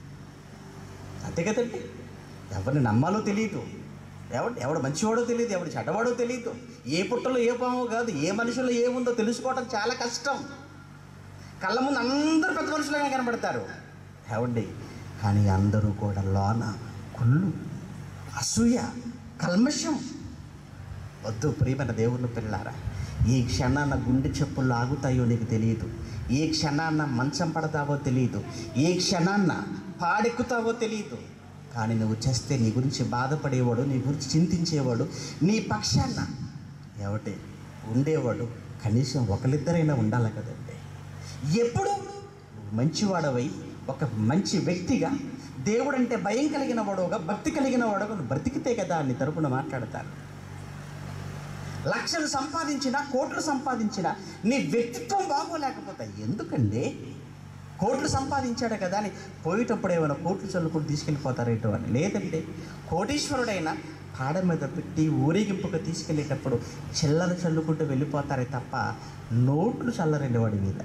అంతే కదండి ఎవరిని నమ్మాలో తెలియదు ఎవడు ఎవడు మంచివాడో తెలియదు ఎవడు చెడ్డవాడో తెలియదు ఏ పుట్టలో ఏ పామో కాదు ఏ మనుషుల్లో ఏముందో తెలుసుకోవడం చాలా కష్టం కళ్ళ ముందు అందరూ పెద్ద మనుషులుగా కనబడతారు ఏమండి కానీ అందరూ కూడా లోన కుళ్ళు అసూయ కల్మషం వద్దు ప్రియమైన దేవుని పిల్లారా ఈ క్షణాన గుండె చెప్పులు ఆగుతాయో నీకు తెలియదు ఏ క్షణాన్న మంచం పడతావో తెలియదు ఏ క్షణాన్న పాడెక్కుతావో తెలియదు కానీ నువ్వు చేస్తే నీ గురించి బాధపడేవాడు నీ గురించి చింతించేవాడు నీ పక్షాన ఏమిటి ఉండేవాడు కనీసం ఒకరిద్దరైనా ఉండాలి కదండి ఎప్పుడు నువ్వు మంచివాడవై ఒక మంచి వ్యక్తిగా దేవుడంటే భయం కలిగిన వాడుగా భక్తి కలిగిన వాడుగా నువ్వు బ్రతికితే కదా నీ తరపున మాట్లాడతారు లక్షలు సంపాదించిన కోట్లు సంపాదించిన నీ వ్యక్తిత్వం బాగోలేకపోతే ఎందుకండి కోట్లు సంపాదించాడు కదా అని పోయేటప్పుడు ఏమైనా కోట్లు చల్లుకుని తీసుకెళ్ళిపోతారేటో అని లేదండి కోటీశ్వరుడైన పాడ మీద పెట్టి ఊరేగింపుగా తీసుకెళ్ళేటప్పుడు చిల్లర చల్లుకుంటూ వెళ్ళిపోతారే తప్ప నోట్లు చల్లరండి వాడి మీద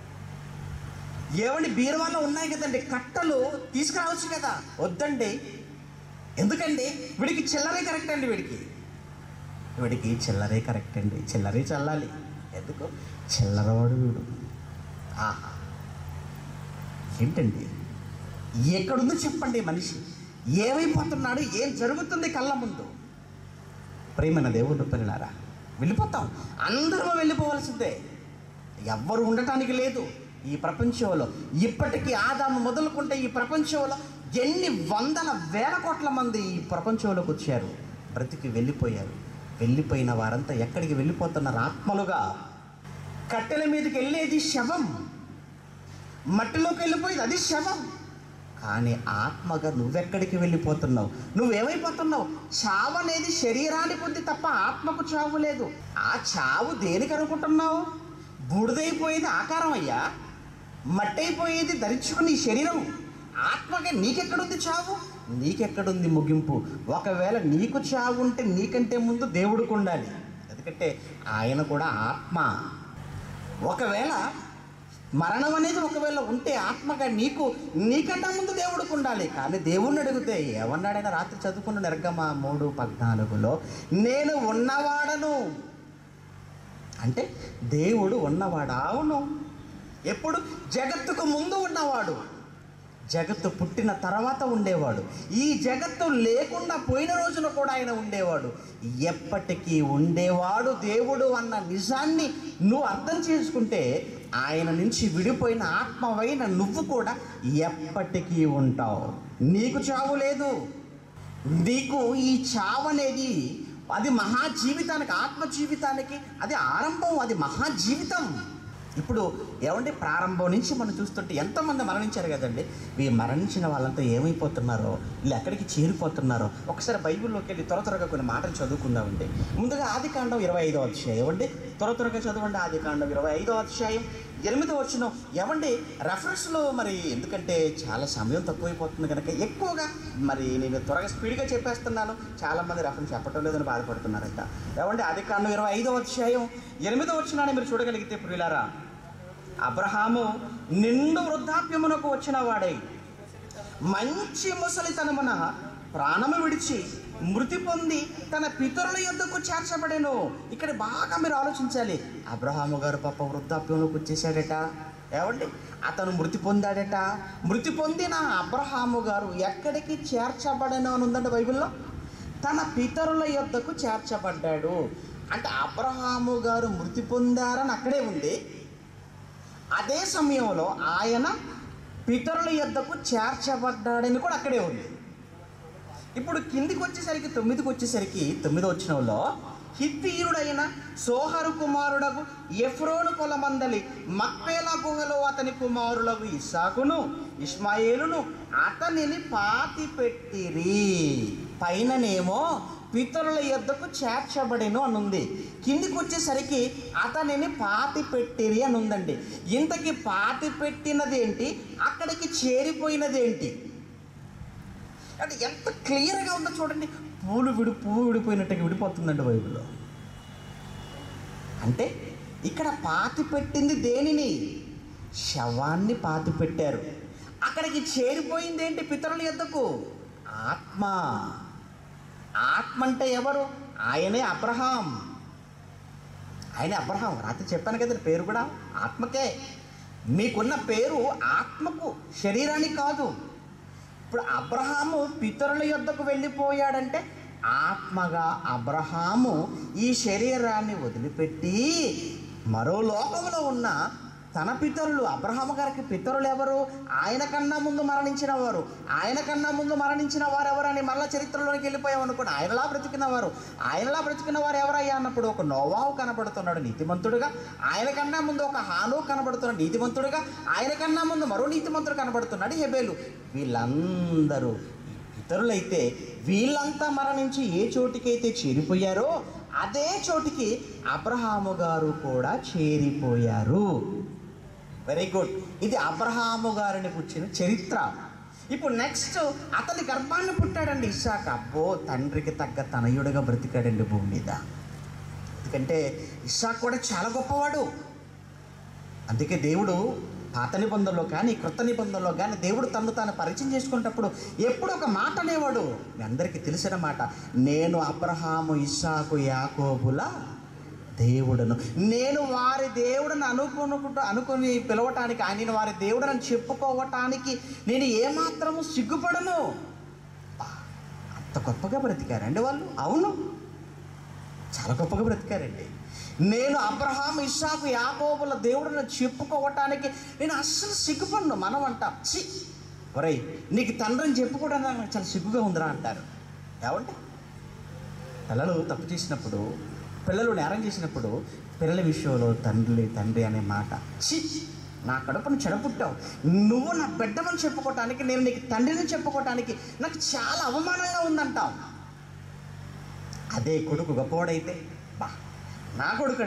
ఏమండి బీరువాలో ఉన్నాయి కదండి కట్టలు తీసుకురావచ్చు కదా వద్దండి ఎందుకండి వీడికి చిల్లరే కరెక్ట్ అండి వీడికి వీడికి చిల్లరే కరెక్ట్ అండి చిల్లరే చల్లాలి ఎందుకు చిల్లరవాడు వీడు ఆహా ఏంటండి ఎక్కడుందో చెప్పండి ఈ మనిషి ఏమైపోతున్నాడు ఏం జరుగుతుంది కళ్ళ ముందు ప్రేమైన దేవుడు పిల్లలారా వెళ్ళిపోతాం అందరూ వెళ్ళిపోవలసిందే ఎవ్వరు ఉండటానికి లేదు ఈ ప్రపంచంలో ఇప్పటికీ ఆదాము మొదలుకుంటే ఈ ప్రపంచంలో ఎన్ని వందల వేల కోట్ల మంది ఈ ప్రపంచంలోకి వచ్చారు బ్రతికి వెళ్ళిపోయారు వెళ్ళిపోయిన వారంతా ఎక్కడికి వెళ్ళిపోతున్నారు ఆత్మలుగా కట్టెల మీదకి వెళ్ళేది శవం మట్టిలోకి వెళ్ళిపోయేది అది శవం కానీ ఆత్మగా నువ్వెక్కడికి వెళ్ళిపోతున్నావు నువ్వేమైపోతున్నావు చావు అనేది శరీరానికి ఉంది తప్ప ఆత్మకు చావు లేదు ఆ చావు దేనికి అనుకుంటున్నావు బూడిదైపోయేది ఆకారం అయ్యా మట్టయిపోయేది ధరించుకుని ఈ శరీరం ఆత్మగా నీకెక్కడుంది చావు నీకెక్కడుంది ముగింపు ఒకవేళ నీకు చావు ఉంటే నీకంటే ముందు దేవుడికి ఉండాలి ఎందుకంటే ఆయన కూడా ఆత్మ ఒకవేళ మరణం అనేది ఒకవేళ ఉంటే ఆత్మగా నీకు నీకన్నా ముందు దేవుడికి ఉండాలి కానీ దేవుణ్ణి అడిగితే ఏమన్నాడైనా రాత్రి చదువుకున్న నిర్గమ మూడు పద్నాలుగులో నేను ఉన్నవాడను అంటే దేవుడు ఉన్నవాడు అవును ఎప్పుడు జగత్తుకు ముందు ఉన్నవాడు జగత్తు పుట్టిన తర్వాత ఉండేవాడు ఈ జగత్తు లేకుండా పోయిన రోజున కూడా ఆయన ఉండేవాడు ఎప్పటికీ ఉండేవాడు దేవుడు అన్న నిజాన్ని నువ్వు అర్థం చేసుకుంటే ఆయన నుంచి విడిపోయిన ఆత్మవైన నువ్వు కూడా ఎప్పటికీ ఉంటావు నీకు చావు లేదు నీకు ఈ చావు అనేది అది మహా జీవితానికి ఆత్మ జీవితానికి అది ఆరంభం అది మహా జీవితం ఇప్పుడు ఏమంటే ప్రారంభం నుంచి మనం చూస్తుంటే ఎంతమంది మరణించారు కదండి ఈ మరణించిన వాళ్ళంతా ఏమైపోతున్నారో వీళ్ళు ఎక్కడికి చేరిపోతున్నారో ఒకసారి బైబిల్లోకి వెళ్ళి త్వర త్వరగా కొన్ని మాటలు చదువుకుందామండి ముందుగా ఆది కాండం ఇరవై ఐదో అధ్యాయం అండి త్వర త్వరగా చదవండి ఆది కాండం ఇరవై ఐదో అధ్యాయం ఎనిమిదో వచ్చిన ఏమండి రెఫరెన్స్లో మరి ఎందుకంటే చాలా సమయం తక్కువైపోతుంది కనుక ఎక్కువగా మరి నేను త్వరగా స్పీడ్గా చెప్పేస్తున్నాను చాలామంది రెఫరెన్స్ చెప్పటం లేదని బాధపడుతున్నారంట ఏమండి ఆది కాండం ఇరవై ఐదో అధ్యాయం ఎనిమిదో వచ్చినాన్ని మీరు చూడగలిగితే ప్రియులారా అబ్రహాము నిండు వృద్ధాప్యమునకు వచ్చిన వాడై మంచి ముసలితనమున ప్రాణము విడిచి మృతి పొంది తన పితరుల యొద్దకు చేర్చబడేను ఇక్కడ బాగా మీరు ఆలోచించాలి అబ్రహాము గారు పాప వృద్ధాప్యంలోకి వచ్చేసాడట ఏమండి అతను మృతి పొందాడట మృతి పొందిన అబ్రహాము గారు ఎక్కడికి చేర్చబడను అని ఉందండి బైబిల్లో తన పితరుల యొద్దకు చేర్చబడ్డాడు అంటే అబ్రహాము గారు మృతి పొందారని అక్కడే ఉంది అదే సమయంలో ఆయన పితరుల యొద్దకు చేర్చబడ్డాడని కూడా అక్కడే ఉంది ఇప్పుడు కిందికి వచ్చేసరికి తొమ్మిదికి వచ్చేసరికి తొమ్మిదో వచ్చినంలో హిత్తీయుడైన సోహరు కుమారుడకు ఎఫ్రోను పొలమందలి మక్పేలా గుహలో అతని కుమారులకు ఇస్సాకును ఇస్మాయేలును అతనిని పాతి పెట్టిరి పైననేమో పితరుల యొద్దకు చేర్చబడిను అని ఉంది కిందికి వచ్చేసరికి అతనిని పాతి పెట్టిరి అని ఉందండి ఇంతకి పాతి పెట్టినదేంటి అక్కడికి చేరిపోయినదేంటి అంటే ఎంత క్లియర్గా ఉందో చూడండి పూలు విడి పువ్వు విడిపోయినట్టుగా విడిపోతుందండి బైబిల్లో అంటే ఇక్కడ పాతి పెట్టింది దేనిని శవాన్ని పాతి పెట్టారు అక్కడికి చేరిపోయింది ఏంటి పితరుల యొద్దకు ఆత్మ ఆత్మ అంటే ఎవరు ఆయనే అబ్రహాం ఆయనే అబ్రహాం రాత్రి చెప్పాను కదా పేరు కూడా ఆత్మకే మీకున్న పేరు ఆత్మకు శరీరానికి కాదు ఇప్పుడు అబ్రహాము పితరుల యొద్దకు వెళ్ళిపోయాడంటే ఆత్మగా అబ్రహాము ఈ శరీరాన్ని వదిలిపెట్టి మరో లోకంలో ఉన్న తన పితరులు అబ్రహాము గారికి పితరులు ఎవరు ఆయన కన్నా ముందు మరణించిన వారు ఆయన కన్నా ముందు మరణించిన వారు ఎవరని మళ్ళా చరిత్రలోకి వెళ్ళిపోయాం అనుకోండి ఆయనలా బ్రతికిన వారు ఆయనలా బ్రతికిన వారు ఎవరయ్యా అన్నప్పుడు ఒక నోవాహు కనబడుతున్నాడు నీతిమంతుడుగా ఆయన కన్నా ముందు ఒక హాను కనబడుతున్నాడు నీతిమంతుడుగా ఆయన కన్నా ముందు మరో నీతిమంతుడు కనబడుతున్నాడు హెబేలు వీళ్ళందరూ ఇతరులైతే వీళ్ళంతా మరణించి ఏ చోటికైతే చేరిపోయారో అదే చోటికి అబ్రహాము గారు కూడా చేరిపోయారు వెరీ గుడ్ ఇది అబ్రహాము గారిని పుచ్చిన చరిత్ర ఇప్పుడు నెక్స్ట్ అతని గర్భాన్ని పుట్టాడండి ఇస్సాక్ అబ్బో తండ్రికి తగ్గ తనయుడుగా బ్రతికాడండి భూమి మీద ఎందుకంటే ఇస్సాక్ కూడా చాలా గొప్పవాడు అందుకే దేవుడు పాత నిబంధనలో కానీ క్రొత్త నిబంధనలో కానీ దేవుడు తను తాను పరిచయం చేసుకునేటప్పుడు ఎప్పుడు ఒక మాట అనేవాడు మీ అందరికీ తెలిసిన మాట నేను అబ్రహాము ఇస్సాకు యాకోబుల దేవుడను నేను వారి దేవుడని అనుకునుకుంటూ అనుకుని పిలవటానికి ఆయన వారి దేవుడని చెప్పుకోవటానికి నేను ఏమాత్రము సిగ్గుపడను బా, అంత గొప్పగా బ్రతికారండి వాళ్ళు అవును చాలా గొప్పగా బ్రతికారండి నేను అబ్రహాం ఇస్సాకు యాకోబుల దేవుడిని చెప్పుకోవటానికి నేను అస్సలు సిగ్గుపడను మనం అంటాం చి ఒరేయ్ నీకు తండ్రిని చెప్పుకోవడానికి నాకు చాలా సిగ్గుగా ఉందిరా అంటారు ఏమంటే పిల్లలు తప్పు చేసినప్పుడు పిల్లలు నేరం చేసినప్పుడు పిల్లల విషయంలో తండ్రి తండ్రి అనే మాట చి నా కడుపును చెడపుట్టావు నువ్వు నా బిడ్డమని చెప్పుకోవటానికి నేను నీకు తండ్రిని చెప్పుకోవటానికి నాకు చాలా అవమానంగా ఉందంటావు అదే కొడుకు గొప్పవాడైతే బా నా కొడుకు అండి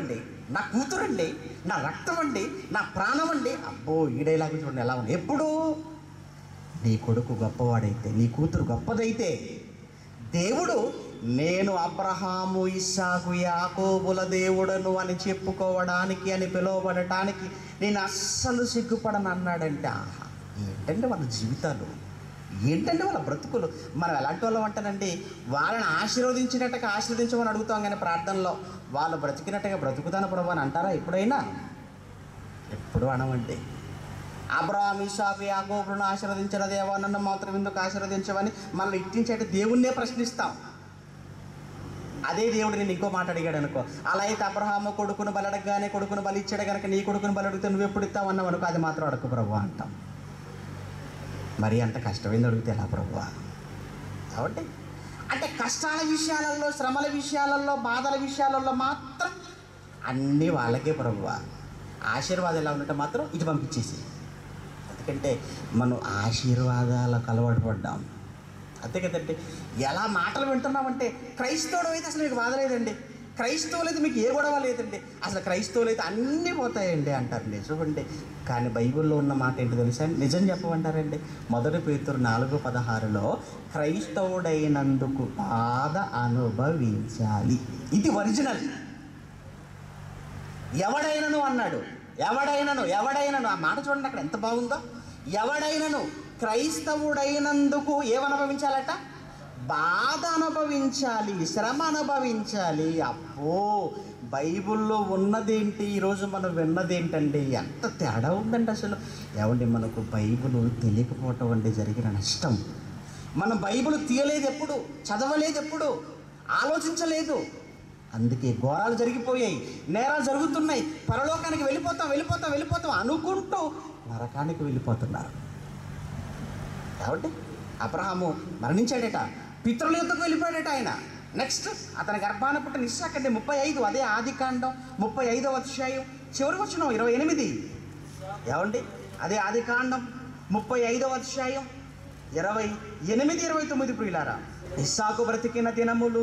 నా కూతురండి నా రక్తం అండి నా ప్రాణం అండి అబ్బో ఈ డైలాగ్ చూడండి ఎలా ఉంది ఎప్పుడు నీ కొడుకు గొప్పవాడైతే నీ కూతురు గొప్పదైతే దేవుడు నేను అబ్రహాము ఇస్సాకు యాకోబుల దేవుడను అని చెప్పుకోవడానికి అని పిలువబడటానికి నేను అస్సలు సిగ్గుపడను అన్నాడంటే ఆహా ఏంటంటే వాళ్ళ జీవితాలు ఏంటంటే వాళ్ళ బ్రతుకులు మనం ఎలాంటి వాళ్ళం అంటానండి వాళ్ళని ఆశీర్వదించినట్టుగా ఆశీర్వదించమని అడుగుతాం కానీ ప్రార్థనలో వాళ్ళు బ్రతికినట్టుగా బ్రతుకుతాను ప్రభు అని అంటారా ఎప్పుడైనా ఎప్పుడు అనవండి అబ్రహాం ఇసాకు యాకోబులను ఆశీర్వదించిన దేవా నన్ను మాత్రం ఎందుకు ఆశీర్వదించవని మనల్ని ఇట్టించేట దేవుణ్ణే ప్రశ్నిస్తాం అదే దేవుడు నేను ఇంకో మాట అడిగాడు అనుకో అలా అయితే అబ్రహాము కొడుకును బలడగానే కొడుకును బలి ఇచ్చాడు కనుక నీ కొడుకును బలి అడిగితే నువ్వు ఎప్పుడు ఇస్తావు అన్నావు అనుకో అది మాత్రం అడగకు ప్రభు అంటాం మరి అంత కష్టమైంది అడిగితే ఎలా ప్రభు కాబట్టి అంటే కష్టాల విషయాలలో శ్రమల విషయాలలో బాధల విషయాలలో మాత్రం అన్నీ వాళ్ళకే ప్రభు ఆశీర్వాదం ఎలా ఉన్నట్టు మాత్రం ఇటు పంపించేసి ఎందుకంటే మనం ఆశీర్వాదాలకు అలవాటు పడ్డాం అంతే కదండి ఎలా మాటలు వింటున్నామంటే క్రైస్తవుడు అయితే అసలు మీకు బాధ లేదండి క్రైస్తవులు అయితే మీకు ఏ గొడవ లేదండి అసలు క్రైస్తవులు అయితే అన్నీ పోతాయండి అంటారండి చూడండి కానీ బైబిల్లో ఉన్న మాట ఏంటి తెలుసా నిజం చెప్పమంటారండి మొదటి పేతురు నాలుగు పదహారులో క్రైస్తవుడైనందుకు బాధ అనుభవించాలి ఇది ఒరిజినల్ ఎవడైనను అన్నాడు ఎవడైనను ఎవడైనను ఆ మాట చూడండి అక్కడ ఎంత బాగుందో ఎవడైనను క్రైస్తవుడైనందుకు ఏమనుభవించాలట బాధ అనుభవించాలి శ్రమ అనుభవించాలి అబ్బో బైబిల్లో ఉన్నదేంటి ఈరోజు మనం విన్నదేంటండి ఎంత తేడా ఉందండి అసలు ఏమండి మనకు బైబిల్ తెలియకపోవటం అండి జరిగిన నష్టం మనం బైబిల్ తీయలేదు ఎప్పుడు చదవలేదు ఎప్పుడు ఆలోచించలేదు అందుకే ఘోరాలు జరిగిపోయాయి నేరాలు జరుగుతున్నాయి పరలోకానికి వెళ్ళిపోతాం వెళ్ళిపోతాం వెళ్ళిపోతాం అనుకుంటూ నరకానికి వెళ్ళిపోతున్నారు కాబట్టి అబ్రహాము మరణించాడట పితరుల యొక్కకు వెళ్ళిపోయాడట ఆయన నెక్స్ట్ అతని గర్భాన పుట్టిన ఇస్సాకండి ముప్పై ఐదు అదే ఆది కాండం ముప్పై ఐదవ అధ్యాయం చివరికి వచ్చిన ఇరవై ఎనిమిది ఏమండి అదే ఆది కాండం ముప్పై ఐదవ అధ్యాయం ఇరవై ఎనిమిది ఇరవై తొమ్మిది ప్రియులారా ఇస్సాకు బ్రతికిన దినములు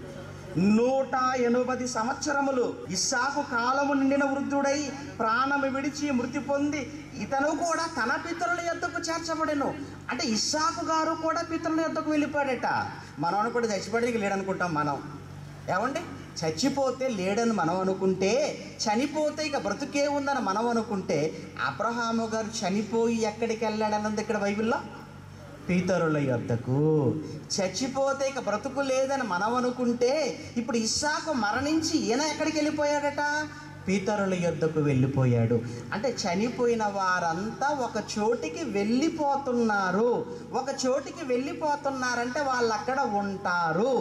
నూట ఎనభై సంవత్సరములు ఇస్సాకు కాలము నిండిన వృద్ధుడై ప్రాణము విడిచి మృతి పొంది ఇతను కూడా తన పితరుల యొద్దకు చేర్చబడెను అంటే ఇస్సాకు గారు కూడా పితరుల యొద్దకు వెళ్ళిపోయాడట మనం కూడా చచ్చిపోవడానికి లేడనుకుంటాం మనం ఏమండి చచ్చిపోతే లేడని మనం అనుకుంటే చనిపోతే ఇక బ్రతుకే ఉందని మనం అనుకుంటే అబ్రహాము గారు చనిపోయి ఎక్కడికి వెళ్ళాడన్నది ఇక్కడ బైబిల్లో పీతరుల యొద్దకు చచ్చిపోతే ఇక బ్రతుకు లేదని మనం అనుకుంటే ఇప్పుడు ఇస్సాకు మరణించి ఈయన ఎక్కడికి వెళ్ళిపోయాడట పీతరుల యొద్దకు వెళ్ళిపోయాడు అంటే చనిపోయిన వారంతా ఒక చోటికి వెళ్ళిపోతున్నారు ఒక చోటికి వెళ్ళిపోతున్నారంటే వాళ్ళు అక్కడ ఉంటారు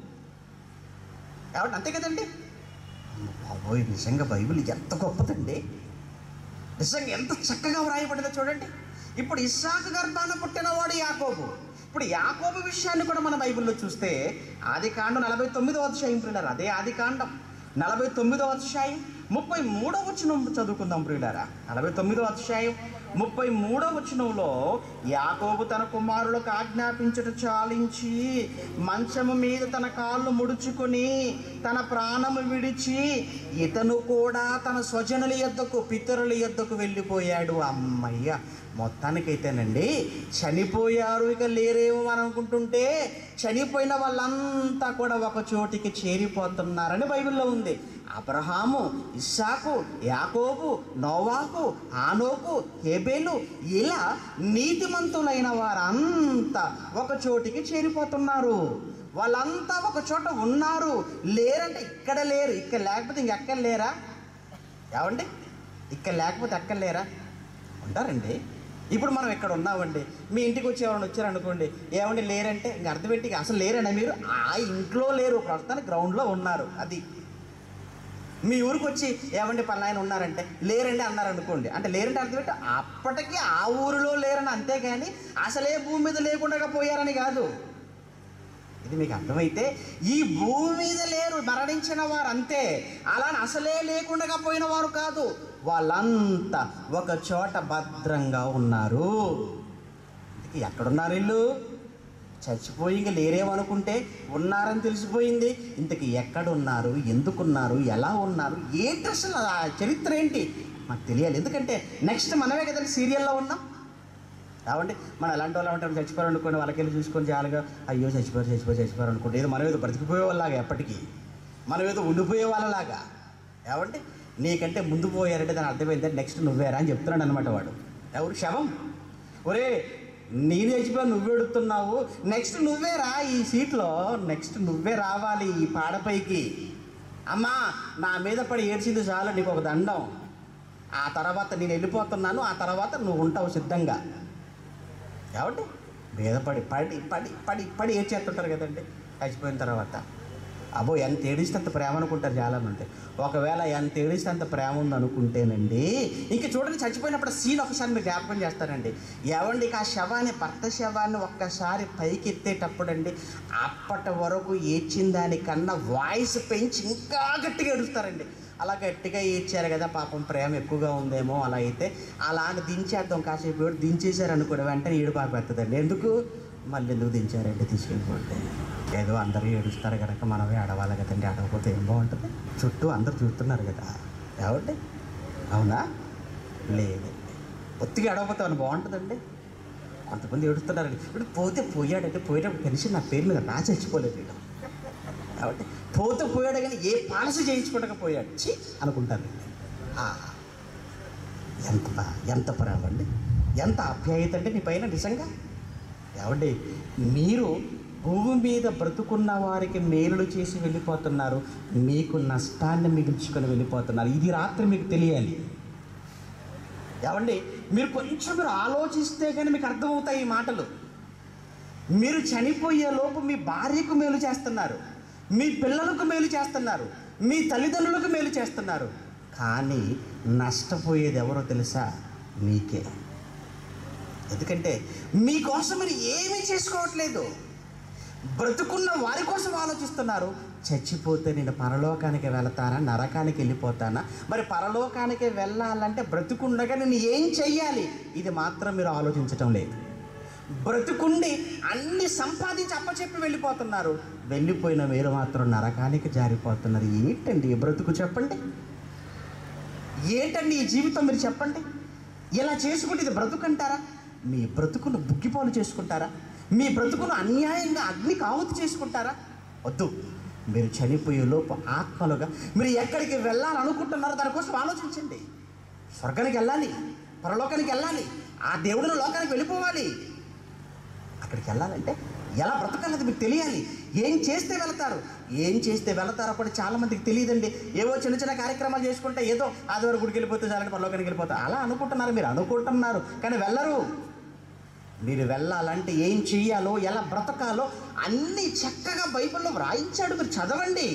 కాబట్టి అంతే కదండి అమ్మ బాబోయ్ నిజంగా బైబిల్ ఎంత గొప్పదండి నిజంగా ఎంత చక్కగా వ్రాయబడిందో చూడండి ఇప్పుడు ఇస్సాకు గర్భాన పుట్టినవాడు యాకోబు ఇప్పుడు యాకోబు విషయాన్ని కూడా మన బైబిల్లో చూస్తే ఆది కాండం నలభై తొమ్మిదో అధ్యాయం ప్రియులారా అదే ఆది కాండం నలభై తొమ్మిదో అధ్యాయం ముప్పై మూడో వచనం చదువుకుందాం ప్రియులారా నలభై తొమ్మిదో అధ్యాయం ముప్పై మూడో వచనంలో యాకోబు తన కుమారులకు ఆజ్ఞాపించుట చాలించి మంచము మీద తన కాళ్ళు ముడుచుకొని తన ప్రాణము విడిచి ఇతను కూడా తన స్వజనుల యొద్దకు పితరుల యొద్దకు వెళ్ళిపోయాడు అమ్మయ్య మొత్తానికైతేనండి చనిపోయారు ఇక లేరేమో అని అనుకుంటుంటే చనిపోయిన వాళ్ళంతా కూడా ఒక చోటికి చేరిపోతున్నారని బైబిల్లో ఉంది అబ్రహాము ఇస్సాకు యాకోబు నోవాకు ఆనోకు హేబేలు ఇలా నీతిమంతులైన వారంతా ఒక చోటికి చేరిపోతున్నారు వాళ్ళంతా ఒక చోట ఉన్నారు లేరంటే ఇక్కడ లేరు ఇక్కడ లేకపోతే ఇంకెక్కడ లేరా ఏమండి ఇక్కడ లేకపోతే ఎక్కడ లేరా ఉంటారండి ఇప్పుడు మనం ఇక్కడ ఉన్నామండి మీ ఇంటికి వచ్చి ఎవరైనా వచ్చారనుకోండి ఏమండి లేరంటే ఇంక అర్థం ఏంటి ఇక అసలు లేరన్నా మీరు ఆ ఇంట్లో లేరు ప్రస్తుతానికి గ్రౌండ్లో ఉన్నారు అది మీ ఊరికి వచ్చి ఏమండి పలాయన ఉన్నారంటే లేరండి అన్నారు అనుకోండి అంటే లేరంటే అర్థం ఏంటి అప్పటికి ఆ ఊరిలో లేరని అంతేగాని అసలే భూమి మీద లేకుండా పోయారని కాదు ఇది మీకు అర్థమైతే ఈ భూమి మీద లేరు మరణించిన వారు అంతే అలా అసలే లేకుండా పోయిన వారు కాదు వాళ్ళంతా ఒక చోట భద్రంగా ఉన్నారు ఇంతకీ ఎక్కడున్నారు ఇల్లు చచ్చిపోయి ఇంక లేరేమనుకుంటే ఉన్నారని తెలిసిపోయింది ఇంతకి ఎక్కడున్నారు ఎందుకున్నారు ఎలా ఉన్నారు ఏంటి అసలు ఆ చరిత్ర ఏంటి మాకు తెలియాలి ఎందుకంటే నెక్స్ట్ మనమే కదండి సీరియల్లో ఉన్నాం కాబట్టి మనం ఎలాంటి వాళ్ళు ఉంటాం చచ్చిపోయారు అనుకోండి వాళ్ళకెళ్ళి చూసుకొని జాలిగా అయ్యో చచ్చిపోయారు చచ్చిపోయి చచ్చిపోయారు అనుకుంటే ఏదో మనం ఏదో బ్రతికిపోయే వాళ్ళలాగా ఎప్పటికీ మనం ఏదో ఉండిపోయే వాళ్ళలాగా ఏమంటే నీకంటే ముందు పోయారంటే దాని అర్థమైంది నెక్స్ట్ నువ్వేరా అని చెప్తున్నాడు అనమాట వాడు ఎవరు శవం ఒరే నేను చచ్చిపోయి నువ్వు ఎడుతున్నావు నెక్స్ట్ నువ్వేరా ఈ సీట్లో నెక్స్ట్ నువ్వే రావాలి ఈ పాడపైకి అమ్మా నా మీద పడి ఏడ్చింది చాలు నీకు ఒక దండం ఆ తర్వాత నేను వెళ్ళిపోతున్నాను ఆ తర్వాత నువ్వు ఉంటావు సిద్ధంగా ఏమండి మీద పడి పడి పడి పడి పడి ఏడ్చేస్తుంటారు కదండి చచ్చిపోయిన తర్వాత అబ్బో ఎంత ఏడిస్తే అంత ప్రేమ అనుకుంటారు చాలామంది ఒకవేళ ఎంత ఏడిస్తే అంత ప్రేమ ఉంది అనుకుంటేనండి ఇంక చూడండి చచ్చిపోయినప్పుడు సీన్ ఒకసారి మీరు జ్ఞాపకం చేస్తారండి ఏమండి ఇక ఆ శవాన్ని భర్త శవాన్ని ఒక్కసారి పైకి ఎత్తేటప్పుడు అండి అప్పటి వరకు ఏడ్చిన దానికన్నా వాయిస్ పెంచి ఇంకా గట్టిగా ఏడుస్తారండి అలా గట్టిగా ఏడ్చారు కదా పాపం ప్రేమ ఎక్కువగా ఉందేమో అలా అయితే అలా అని దించేద్దాం కాసేపు ఏడు దించేశారు అనుకోండి వెంటనే ఏడు పాపెత్తదండి ఎందుకు మళ్ళీ ఎందుకు దించారంటే తీసుకెళ్ళిపోతే ఏదో అందరూ ఏడుస్తారు కనుక మనమే ఆడవాలి కదండి ఆడకపోతే ఏం బాగుంటుంది చుట్టూ అందరు చూస్తున్నారు కదా ఏమండి అవునా లేదు ఒత్తిగా ఆడకపోతే అని బాగుంటుందండి కొంతమంది ఏడుస్తున్నారండి ఇప్పుడు పోతే పోయాడంటే పోయేటప్పుడు పెన్షన్ నా పేరు మీద నా చచ్చిపోలేదు వీడు కాబట్టి పోతే పోయాడు కానీ ఏ పాలసీ చేయించుకోవడానికి ఛీ అనుకుంటారు ఆ, ఎంత బా- ఎంత ప్రేమ అండి ఎంత ఆప్యాయత అంటే నీ పైన నిజంగా ఏమండి మీరు భూమి మీద బ్రతుకున్న వారికి మేలులు చేసి వెళ్ళిపోతున్నారు మీకు నష్టాన్ని మిగిల్చుకొని వెళ్ళిపోతున్నారు ఇది రాత్రి మీకు తెలియాలి ఏమండి మీరు కొంచెం మీరు ఆలోచిస్తే కానీ మీకు అర్థమవుతాయి ఈ మాటలు మీరు చనిపోయే లోపు మీ భార్యకు మేలు చేస్తున్నారు మీ పిల్లలకు మేలు చేస్తున్నారు మీ తల్లిదండ్రులకు మేలు చేస్తున్నారు కానీ నష్టపోయేది ఎవరో తెలుసా మీకే ఎందుకంటే మీకోసం మీరు ఏమీ చేసుకోవట్లేదు బ్రతుకున్న వారి కోసం ఆలోచిస్తున్నారు చచ్చిపోతే నేను పరలోకానికి వెళతానా నరకానికి వెళ్ళిపోతానా మరి పరలోకానికి వెళ్ళాలంటే బ్రతుకుండగా నేను ఏం చెయ్యాలి ఇది మాత్రం మీరు ఆలోచించటం లేదు బ్రతుకుండి అన్ని సంపాదించి అప్పచెప్పి వెళ్ళిపోతున్నారు వెళ్ళిపోయిన మీరు మాత్రం నరకానికి జారిపోతున్నారు ఏంటండి ఈ బ్రతుకు చెప్పండి ఏంటండి ఈ జీవితం మీరు చెప్పండి ఇలా చేసుకుంటే ఇది బ్రతుకంటారా మీ బ్రతుకును బుగ్గిపాలు చేసుకుంటారా మీ బ్రతుకును అన్యాయంగా అగ్నికి ఆహుతి చేసుకుంటారా వద్దు మీరు చనిపోయే లోపు ఆత్మలుగా మీరు ఎక్కడికి వెళ్ళాలనుకుంటున్నారో దానికోసం ఆలోచించండి స్వర్గానికి వెళ్ళాలి పరలోకానికి వెళ్ళాలి ఆ దేవుడిని లోకానికి వెళ్ళిపోవాలి అక్కడికి వెళ్ళాలంటే ఎలా బ్రతకాలది మీకు తెలియాలి ఏం చేస్తే వెళతారు ఏం చేస్తే వెళతారో కూడా చాలా మందికి తెలియదండి ఏవో చిన్న చిన్న కార్యక్రమాలు చేసుకుంటే ఏదో ఆదివారం గుడికి వెళ్ళిపోతే చాలంటే పరలోకానికి వెళ్ళిపోతారు అలా అనుకుంటున్నారు మీరు అనుకుంటున్నారు కానీ వెళ్ళరు మీరు వెళ్ళాలంటే ఏం చెయ్యాలో ఎలా బ్రతకాలో అన్నీ చక్కగా బైబిల్లో వ్రాయించాడు మీరు చదవండి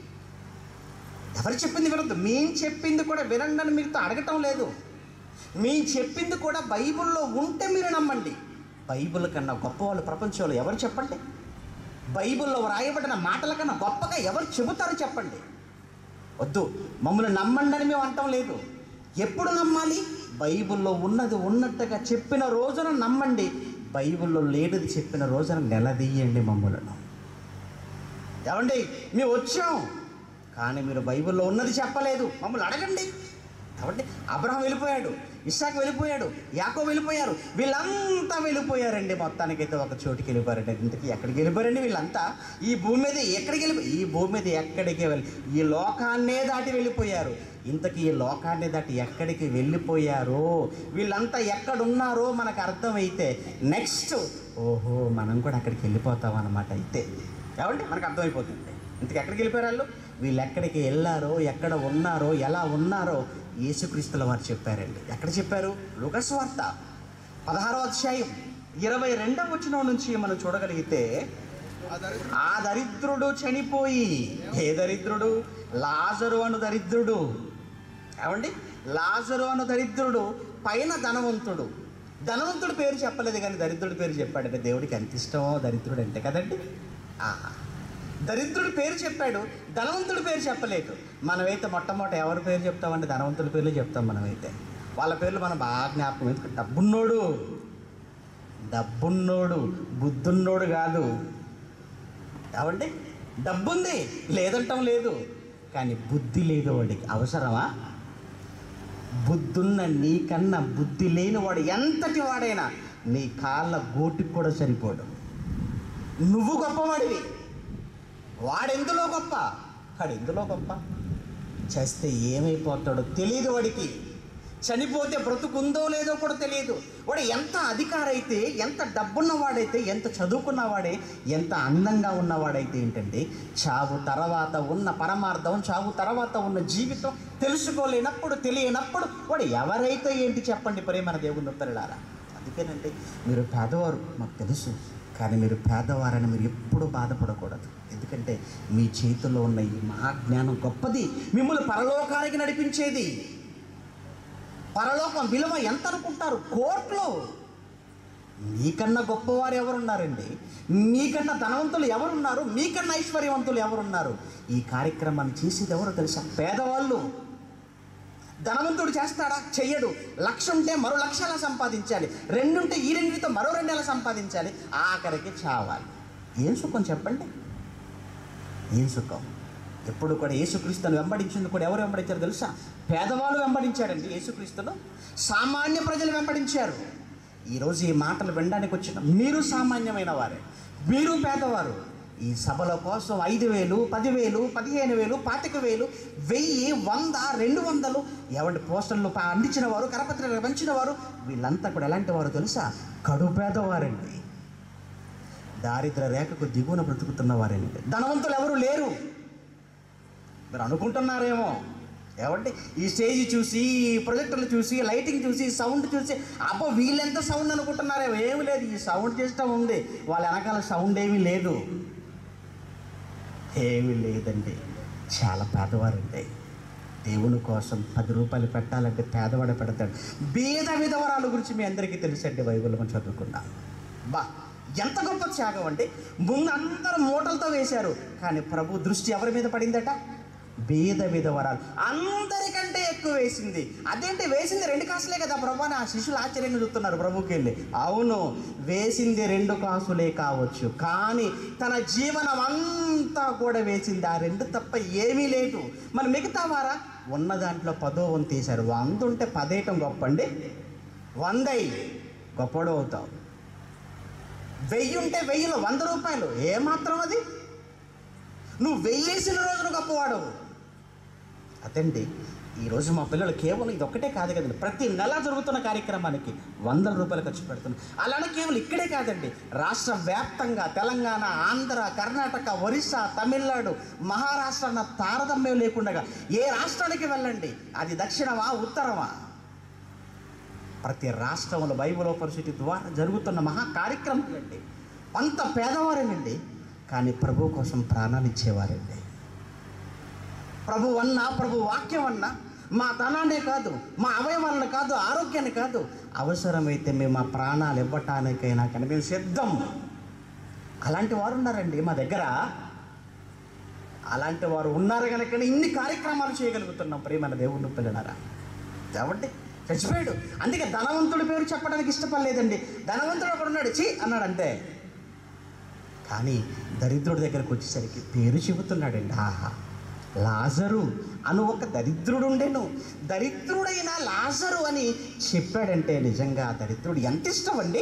ఎవరు చెప్పింది వినొద్దు మేము చెప్పింది కూడా వినండి అని మీతో అడగటం లేదు మేము చెప్పింది కూడా బైబిల్లో ఉంటే మీరు నమ్మండి బైబిల్ కన్నా గొప్పవాళ్ళు ప్రపంచంలో ఎవరు చెప్పండి బైబిల్లో వ్రాయబడిన మాటల కన్నా గొప్పగా ఎవరు చెబుతారు చెప్పండి వద్దు మమ్మల్ని నమ్మండి అని మేము అంటాం లేదు ఎప్పుడు నమ్మాలి బైబిల్లో ఉన్నది ఉన్నట్టుగా చెప్పిన రోజున నమ్మండి బైబిల్లో లేనిది చెప్పిన రోజున నిలదీయండి మమ్మలను ఏమండి మేము వచ్చాం కానీ మీరు బైబిల్లో ఉన్నది చెప్పలేదు మమ్మల్ని అడగండి కాబట్టి అబ్రహం వెళ్ళిపోయాడు ఇస్సాక్ వెళ్ళిపోయాడు యాకో వెళ్ళిపోయారు వీళ్ళంతా వెళ్ళిపోయారండి మొత్తానికైతే ఒక చోటుకి వెళ్ళిపోయారండి ఇంతకీ ఎక్కడికి వెళ్ళిపోయారండి వీళ్ళంతా ఈ భూమి మీద ఎక్కడికి వెళ్ళి ఈ భూమి మీద ఎక్కడికి వెళ్ళి ఈ లోకాన్నే దాటి వెళ్ళిపోయారు ఇంతకీ ఈ లోకాన్ని దాటి ఎక్కడికి వెళ్ళిపోయారో వీళ్ళంతా ఎక్కడున్నారో మనకు అర్థమైతే నెక్స్ట్ ఓహో మనం కూడా అక్కడికి వెళ్ళిపోతాం అన్నమాట అయితే ఏమంటే మనకు అర్థమైపోతుంది ఇంతకు ఎక్కడికి వెళ్ళిపోయారు వాళ్ళు వీళ్ళు ఎక్కడికి వెళ్ళారో ఎక్కడ ఉన్నారో ఎలా ఉన్నారో యేసుక్రీస్తుల వారు చెప్పారండి ఎక్కడ చెప్పారు లుకస్ వార్త పదహారో అధ్యాయం ఇరవై రెండవ వచనం నుంచి మనం చూడగలిగితే ఆ దరిద్రుడు చనిపోయి ఏ దరిద్రుడు లాజరు అను దరిద్రుడు ఏమండి లాజరు అను దరిద్రుడు పైన ధనవంతుడు ధనవంతుడి పేరు చెప్పలేదు కానీ దరిద్రుడి పేరు చెప్పాడంటే దేవుడికి ఎంత ఇష్టమో దరిద్రుడు అంటే కదండి ఆహా దరిద్రుడి పేరు చెప్పాడు ధనవంతుడి పేరు చెప్పలేదు మనమైతే మొట్టమొదట ఎవరి పేరు చెప్తామంటే ధనవంతుడి పేర్లు చెప్తాం మనమైతే వాళ్ళ పేర్లు మనం బాగా జ్ఞాపకం ఎందుకంటే డబ్బున్నోడు డబ్బున్నోడు బుద్ధున్నోడు కాదు ఏమండి డబ్బుంది లేదంటాం లేదు కానీ బుద్ధి లేదు వాడికి అవసరమా బుద్ధున్న నీకన్నా బుద్ధి లేని వాడు ఎంతటి వాడైనా నీ కాళ్ళ గోటికి కూడా సరిపోడు నువ్వు గొప్పవాడివి వాడెందులో గొప్ప వాడు ఎందులో గొప్ప చేస్తే ఏమైపోతాడో తెలియదు వాడికి చనిపోతే బ్రతుకుందో లేదో కూడా తెలియదు వాడు ఎంత అధికారైతే ఎంత డబ్బున్నవాడైతే ఎంత చదువుకున్నవాడే ఎంత అందంగా ఉన్నవాడైతే ఏంటంటే చావు తర్వాత ఉన్న పరమార్థం చావు తర్వాత ఉన్న జీవితం తెలుసుకోలేనప్పుడు తెలియనప్పుడు వాడు ఎవరైతే ఏంటి చెప్పండి ప్రేమన దేవుని పిల్లలారా అందుకేనంటే మీరు పేదవారు మాకు తెలుసు కానీ మీరు పేదవారని మీరు ఎప్పుడూ బాధపడకూడదు ఎందుకంటే మీ చేతిలో ఉన్న ఈ మహాజ్ఞానం గొప్పది మిమ్మల్ని పరలోకానికి నడిపించేది పరలోకం విలువ ఎంత అనుకుంటారు కోట్లు మీకన్నా గొప్పవారు ఎవరున్నారండి మీకన్నా ధనవంతులు ఎవరున్నారు మీకన్నా ఐశ్వర్యవంతులు ఎవరున్నారు ఈ కార్యక్రమాన్ని చేసేది ఎవరో తెలుసా పేదవాళ్ళు ధనవంతుడు చేస్తాడా చెయ్యడు లక్ష ఉంటే మరో లక్ష ఎలా సంపాదించాలి రెండుంటే ఈ రెండుతో మరో రెండు ఎలా సంపాదించాలి ఆఖరికి చావాలి ఏం సుఖం చెప్పండి ఏం సుఖం ఎప్పుడు కూడా యేసుక్రీస్తును వెంబడించింది కూడా ఎవరు వెంబడించారు తెలుసా పేదవాళ్ళు వెంబడించారండి యేసుక్రీస్తును సామాన్య ప్రజలు వెంబడించారు ఈరోజు ఈ మాటలు వినడానికి వచ్చిన మీరు సామాన్యమైన వారే మీరు పేదవారు ఈ సభల కోసం ఐదు వేలు పదివేలు పదిహేను వేలు పాతిక వేలు వెయ్యి వంద రెండు వందలు ఎవరి పోస్టర్లు పా- అందించిన వారు కరపత్రాలు పంచిన వారు వీళ్ళంతా కూడా ఎలాంటి వారు తెలుసా కడు పేదవారండి దారిద్ర రేఖకు దిగువన బ్రతుకుతున్న వారేనండి ధనవంతులు ఎవరు లేరు మీరు అనుకుంటున్నారేమో ఏమంటే ఈ స్టేజ్ చూసి ఈ ప్రొజెక్టర్లు చూసి లైటింగ్ చూసి సౌండ్ చూసి అబ్బో వీళ్ళెంత సౌండ్ అనుకుంటున్నారేమో ఏమి లేదు ఈ సౌండ్ చేస్తూ ఉంది వాళ్ళ వెనకాల సౌండ్ ఏమీ లేదు ఏమీ లేదండి చాలా పేదవారండి దేవుని కోసం పది రూపాయలు పెట్టాలంటే పేదవాడు పెడతాడు బీద విధవరాల గురించి మీ అందరికీ తెలుసండి బైబిల్ మనం చదువుకున్నాం బా ఎంత గొప్ప త్యాగం అంటే ముందు అందరూ మూటలతో వేశారు కానీ ప్రభు దృష్టి ఎవరి మీద పడిందట బీద విధవరాలు అందరికంటే ఎక్కువ వేసింది అదేంటి వేసింది రెండు కాసులే కదా ప్రభు అని ఆ శిష్యులు ఆశ్చర్యంగా చూస్తున్నారు ప్రభుకి వెళ్ళి అవును వేసింది రెండు కాసులే కావచ్చు కానీ తన జీవనం అంతా కూడా వేసింది ఆ రెండు తప్ప ఏమీ లేదు మరి మిగతా వారా ఉన్న దాంట్లో పదో వంతు తీశారు వంద ఉంటే పదేయటం గొప్ప అండి వందై గొప్పడు అవుతావు వెయ్యి ఉంటే వెయ్యిలో వంద రూపాయలు ఏమాత్రం అది నువ్వు వెయ్యేసిన రోజున గొప్పవాడు అదండి ఈరోజు మా పిల్లలు కేవలం ఇది ఒక్కటే కాదు కదండి ప్రతి నెల జరుగుతున్న కార్యక్రమానికి వందల రూపాయలు ఖర్చు పెడుతున్నారు అలానే కేవలం ఇక్కడే కాదండి రాష్ట్ర వ్యాప్తంగా తెలంగాణ ఆంధ్ర కర్ణాటక ఒరిస్సా తమిళనాడు మహారాష్ట్ర అన్న తారతమ్యం లేకుండా ఏ రాష్ట్రానికి వెళ్ళండి అది దక్షిణమా ఉత్తరమా ప్రతి రాష్ట్రంలో బైబిల్ యూనివర్సిటీ ద్వారా జరుగుతున్న మహా కార్యక్రమాలండి అంత పేదవారేనండి కానీ ప్రభు కోసం ప్రాణాలు ఇచ్చేవారండి ప్రభు అన్నా ప్రభు వాక్యం అన్నా మా ధనాన్నే కాదు మా అవయవాలను కాదు ఆరోగ్యాన్ని కాదు అవసరమైతే మేము మా ప్రాణాలు ఇవ్వటానికైనా కానీ మేము సిద్ధం అలాంటి వారు ఉన్నారండి మా దగ్గర అలాంటి వారు ఉన్నారు కనుక ఇన్ని కార్యక్రమాలు చేయగలుగుతున్నాం ప్రియమైన దేవుని పిల్లలారా కాబట్టి చచ్చిపోయాడు అందుకే ధనవంతుడి పేరు చెప్పడానికి ఇష్టపడలేదండి ధనవంతుడు ఒకడు ఉన్నాడు చి అన్నాడు అంతే కానీ దరిద్రుడి దగ్గరకు వచ్చేసరికి పేరు చెబుతున్నాడండి ఆహా లాజరు అను ఒక దరిద్రుడు ఉండేను దరిద్రుడైన లాజరు అని చెప్పాడంటే నిజంగా ఆ దరిద్రుడు ఎంత ఇష్టం అండి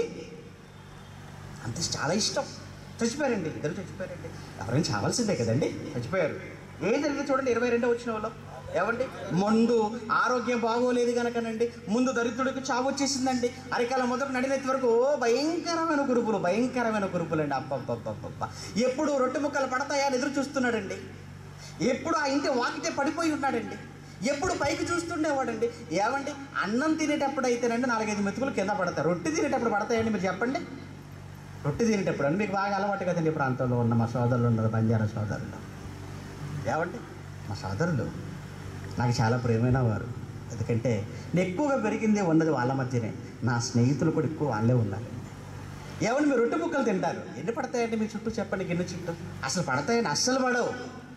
అంత చాలా ఇష్టం చచ్చిపోయారండి ఇద్దరు చచ్చిపోయారండి ఎవరైనా చావాల్సిందే కదండి చచ్చిపోయారు ఏం జరిగింది చూడండి ఇరవై రెండో వచ్చిన వాళ్ళు ఏమండి ముందు ఆరోగ్యం బాగోలేదు కనుకనండి ముందు దరిద్రుడికి చావు వచ్చేసిందండి అరికాల మొదటి నడినెత్తి వరకు ఓ భయంకరమైన గురుపులు భయంకరమైన గురుపులు అండి అబ్బబ్బబ్బబ్బ ఎప్పుడు రొట్టె ముక్కలు పడతాయా అని ఎదురు చూస్తున్నాడండి ఎప్పుడు ఆ ఇంటి వాకిటే పడిపోయి ఉన్నాడండి ఎప్పుడు పైకి చూస్తుండేవాడండి ఏమండి అన్నం తినేటప్పుడు అయితేనండి నాలుగైదు మెతుకులు కింద పడతాయి రొట్టె తినేటప్పుడు పడతాయండి మీరు చెప్పండి రొట్టె తినేటప్పుడు అని మీకు బాగా అలవాటు కదండి ఈ ప్రాంతంలో ఉన్న మా సోదరులు ఉన్నారు బంజారా సోదరులు ఏమండి మా సోదరులు నాకు చాలా ప్రియమైన వారు ఎందుకంటే నేను ఎక్కువగా పెరిగింది ఉన్నది వాళ్ళ మధ్యనే నా స్నేహితులు కూడా ఎక్కువ వాళ్ళే ఉన్నారండి ఏమండి మీరు రొట్టె ముక్కలు తింటారు ఎన్ని పడతాయండి మీ చుట్టూ చెప్పండి గిన్నె చుట్టూ అసలు పడతాయండి అస్సలు పడవు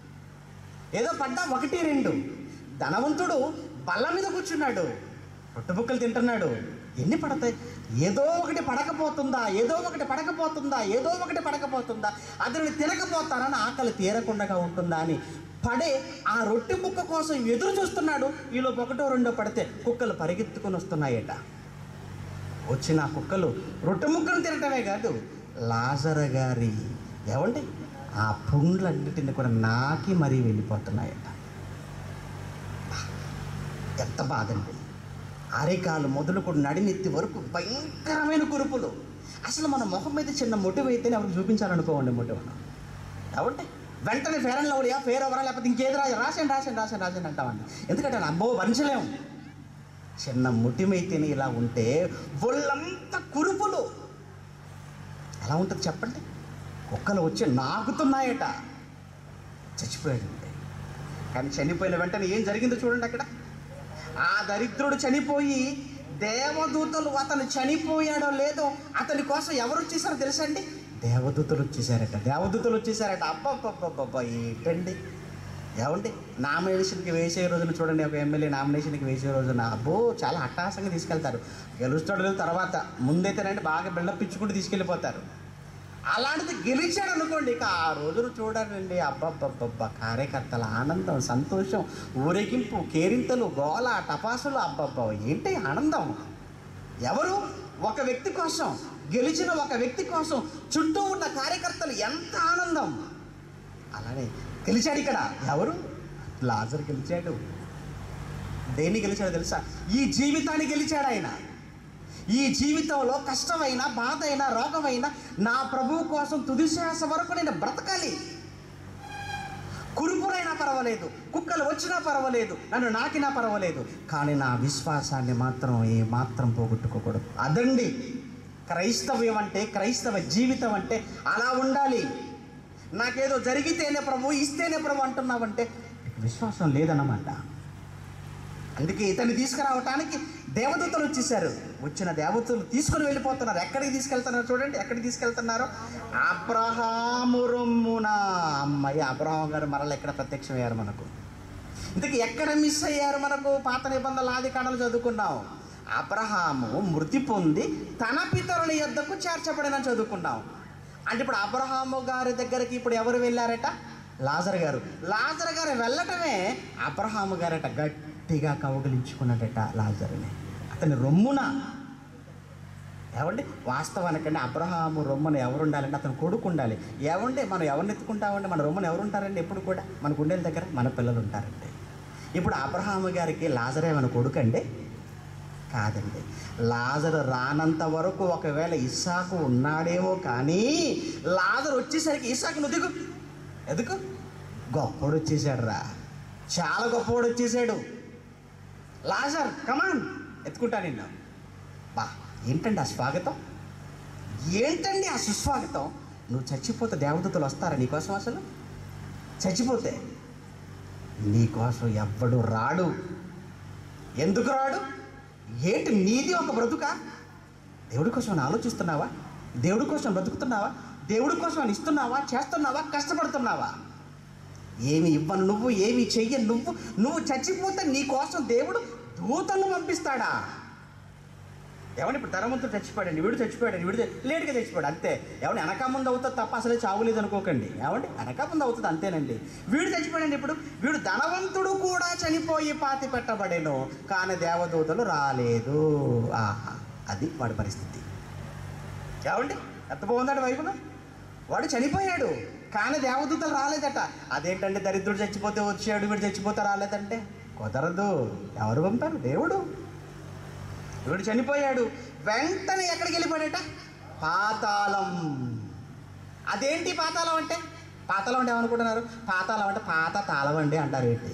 ఏదో పడ్డా ఒకటి రెండు ధనవంతుడు బల్ల మీద కూర్చున్నాడు రొట్టె ముక్కలు తింటున్నాడు ఎన్ని పడతాయి ఏదో ఒకటి పడకపోతుందా ఏదో ఒకటి పడకపోతుందా ఏదో ఒకటి పడకపోతుందా అతన్ని తినకపోతానని ఆకలి తీరకుండా ఉంటుందా అని పడే ఆ రొట్టె ముక్క కోసం ఎదురు చూస్తున్నాడు ఈలోపు ఒకటో రెండో పడితే కుక్కలు పరిగెత్తుకొని వస్తున్నాయట వచ్చిన ఆ కుక్కలు రొట్టె ముక్కను తినటమే కాదు లాజర గారి ఏమండి ఆ పుండ్లన్నిటిని కూడా నాకి మరీ వెళ్ళిపోతున్నాయట ఎంత బాధండి అరికాలు మొదలుకొని నడినెత్తి వరకు భయంకరమైన కురుపులు అసలు మన ముఖం మీద చిన్న మొటివ అయితేనే ఎవరికి చూపించాలనుకోండి మొటివను కాబట్టి వెంటనే ఫేర్ అండ్ లవ్లీయా ఫేర్ ఎవరా లేకపోతే ఇంకేది రా రాసండి రాసండి రాసండి రాసండి అంటామండి ఎందుకంటే అబ్బో భరించలేము చిన్న ముటిమైతేనే ఇలా ఉంటే ఒళ్ళంతా కురుపులు ఎలా ఉంటుంది చెప్పండి కుక్కలు వచ్చి నాకుతున్నాయట చచ్చిపోయాడండి కానీ చనిపోయిన వెంటనే ఏం జరిగిందో చూడండి అక్కడ ఆ దరిద్రుడు చనిపోయి దేవదూతలు అతను చనిపోయాడో లేదో అతని కోసం ఎవరు వచ్చేసారో తెలుసా అండి దేవదూతలు వచ్చేసారట దేవదూతలు వచ్చేసారట అబ్బబ్బబ్బబ్బబ్బా ఏంటండి ఏమండి నామినేషన్కి వేసే రోజున చూడండి ఒక ఎమ్మెల్యే నామినేషన్కి వేసే రోజున అబ్బో చాలా అట్టహాసంగా తీసుకెళ్తారు గెలుస్తాడు లేదు తర్వాత ముందైతేనంటే బాగా బిల్డప్ ఇచ్చుకుంటూ తీసుకెళ్ళిపోతారు అలాంటిది గెలిచాడు అనుకోండి ఇక ఆ రోజును చూడండి అబ్బబ్బబ్బబ్బా కార్యకర్తల ఆనందం సంతోషం ఊరేగింపు కేరింతలు గోల టపాసులు అబ్బబ్బా ఏంటి ఆనందం ఎవరు ఒక వ్యక్తి కోసం గెలిచిన ఒక వ్యక్తి కోసం చుట్టూ ఉన్న కార్యకర్తలు ఎంత ఆనందం అలానే గెలిచాడు ఇక్కడ ఎవరు లాజర్ గెలిచాడు దేన్ని గెలిచాడో తెలుసా ఈ జీవితాన్ని గెలిచాడు ఆయన ఈ జీవితంలో కష్టమైన బాధ అయినా రోగమైన నా ప్రభువు కోసం తుది శ్వాస వరకు నేను బ్రతకాలి కురుపులైనా పర్వాలేదు కుక్కలు వచ్చినా పర్వాలేదు నన్ను నాకినా పర్వాలేదు కానీ నా విశ్వాసాన్ని మాత్రం ఏ మాత్రం పోగొట్టుకోకూడదు అదండి క్రైస్తవ్యం అంటే క్రైస్తవ జీవితం అంటే అలా ఉండాలి నాకేదో జరిగితేనే ప్రభు ఇస్తేనే ప్రభు అంటున్నావంటే విశ్వాసం లేదన్నమాట అందుకే ఇతన్ని తీసుకురావటానికి దేవదూతలు వచ్చేసారు వచ్చిన దేవతలు తీసుకొని వెళ్ళిపోతున్నారు ఎక్కడికి తీసుకెళ్తున్నారు చూడండి ఎక్కడికి తీసుకెళ్తున్నారు అబ్రహాము రొమ్మున అమ్మాయి అబ్రహాం గారు మరల ఎక్కడ ప్రత్యక్షమయ్యారు మనకు ఇంతకీ ఎక్కడ మిస్ అయ్యారు మనకు పాత నిబంధనలు ఆది కాండలు చదువుకున్నాం అబ్రహాము మృతి పొంది తన పితరుల యొద్దకు చేర్చబడిన చదువుకున్నాం అంటే ఇప్పుడు అబ్రహాము గారి దగ్గరికి ఇప్పుడు ఎవరు వెళ్ళారట లాజర్ గారు లాజర్ గారు వెళ్ళటమే అబ్రహాము గారట గట్టిగా కౌగలించుకున్నాడట లాజర్ని అతని రొమ్మున ఏమండి వాస్తవానికండి అబ్రహాము రొమ్మను ఎవరు ఉండాలంటే అతను కొడుకు ఉండాలి ఏమండి మనం ఎవరిని ఎత్తుకుంటామండి మన రొమ్మను ఎవరు ఉంటారండి ఎప్పుడు కూడా మన గుండెల దగ్గర మన పిల్లలు ఉంటారండి ఇప్పుడు అబ్రహాము గారికి లాజరే మన కొడుకు అండి కాదండి లాజరు రానంత వరకు ఒకవేళ ఇస్సాకు ఉన్నాడేమో కానీ లాజరు వచ్చేసరికి ఇస్సాకు నువ్వు దిగు ఎందుకు గొప్పోడు వచ్చేసాడు రా చాలా గొప్పవాడు వచ్చేసాడు లాజర్ కమాన్ ఎత్తుకుంటా నిన్ను బా ఏంటండి ఆ స్వాగతం ఏంటండి ఆ సుస్వాగతం నువ్వు చచ్చిపోతే దేవదూతలు వస్తారా నీకోసం అసలు చచ్చిపోతే నీకోసం ఎవ్వడు రాడు ఎందుకు రాడు ఏంటి నీది ఒక బ్రతుక దేవుడి కోసం అని ఆలోచిస్తున్నావా దేవుడి కోసం బ్రతుకుతున్నావా దేవుడి కోసం అని ఇస్తున్నావా చేస్తున్నావా కష్టపడుతున్నావా ఏమి ఇవ్వను నువ్వు ఏమి చెయ్యను నువ్వు నువ్వు చచ్చిపోతే నీ కోసం దేవుడు దూతలను పంపిస్తాడా ఏమని ఇప్పుడు ధనవంతుడు చచ్చిపోయాడండి వీడు చచ్చిపోయాడండి వీడు చ- లేటుగా చచ్చిపోయాడు అంతే ఏమండి వెనక ముందు అవుతుంది తప్ప అసలే చావులేదు అనుకోకండి ఏమండి వెనక ముందు అవుతుంది అంతేనండి వీడు చచ్చిపోయాడండి ఇప్పుడు వీడు ధనవంతుడు కూడా చనిపోయి పాతి పెట్టబడేను కానీ దేవదూతలు రాలేదు ఆహా అది వాడి పరిస్థితి ఏమండి ఎంత బాగుందండి వైపున వాడు చనిపోయాడు కానీ దేవదూతలు రాలేదట అదేంటంటే దరిద్రుడు చచ్చిపోతే వచ్చాడు వీడు చచ్చిపోతే రాలేదంటే కుదరదు ఎవరు పంపారు దేవుడు వీడు చనిపోయాడు వెంటనే ఎక్కడికి వెళ్ళిపోయాడట పాతాళం అదేంటి పాతాళం అంటే పాతాళం అంటే ఏమనుకుంటున్నారు పాతాళం అంటే పాత తాళం అండి అంటారు ఏంటి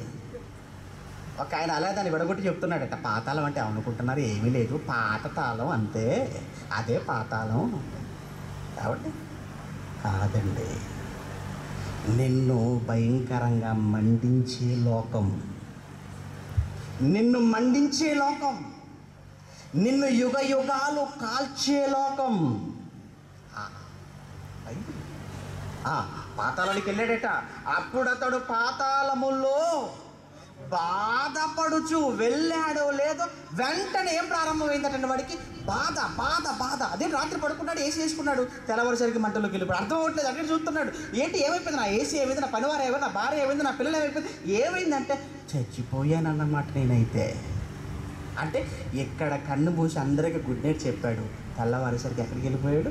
ఒక ఆయన అలా దాన్ని విడగొట్టి చెప్తున్నాడట పాతాళం అంటే ఏమనుకుంటున్నారు ఏమీ లేదు పాత తాళం అంతే అదే పాతాళం కాబట్టి కాదండి నిన్ను భయంకరంగా మండించే లోకం నిన్ను మండించే లోకం నిన్ను యుగ యుగాలు కాల్చే లోకం ఆ, అయ్యి. ఆ, పాతాళానికి వెళ్ళాడట అప్పుడు అతడు పాతాళములో బాధపడుచు వెళ్ళాడో లేదో వెంటనే ఏం ప్రారంభమైందటండి వాడికి బాధ బాధ బాధ అదే రాత్రి పడుకున్నాడు ఏసీ వేసుకున్నాడు తెల్లవారుసరికి మంటలోకి వెళ్ళిపోయాడు అర్థం అవ్వట్లేదు అక్కడ చూస్తున్నాడు ఏంటి ఏమైపోయింది నా ఏసీ ఏమైంది నా పనివారు ఏమైంది నా భార్య ఏమైంది నా పిల్లలు ఏమైపోయింది ఏమైందంటే చచ్చిపోయానన్నమాట నేనైతే అంటే ఎక్కడ కన్ను మూసి అందరికీ గుడ్ నైట్ చెప్పాడు తెల్లవారేసరికి ఎక్కడికి వెళ్ళిపోయాడు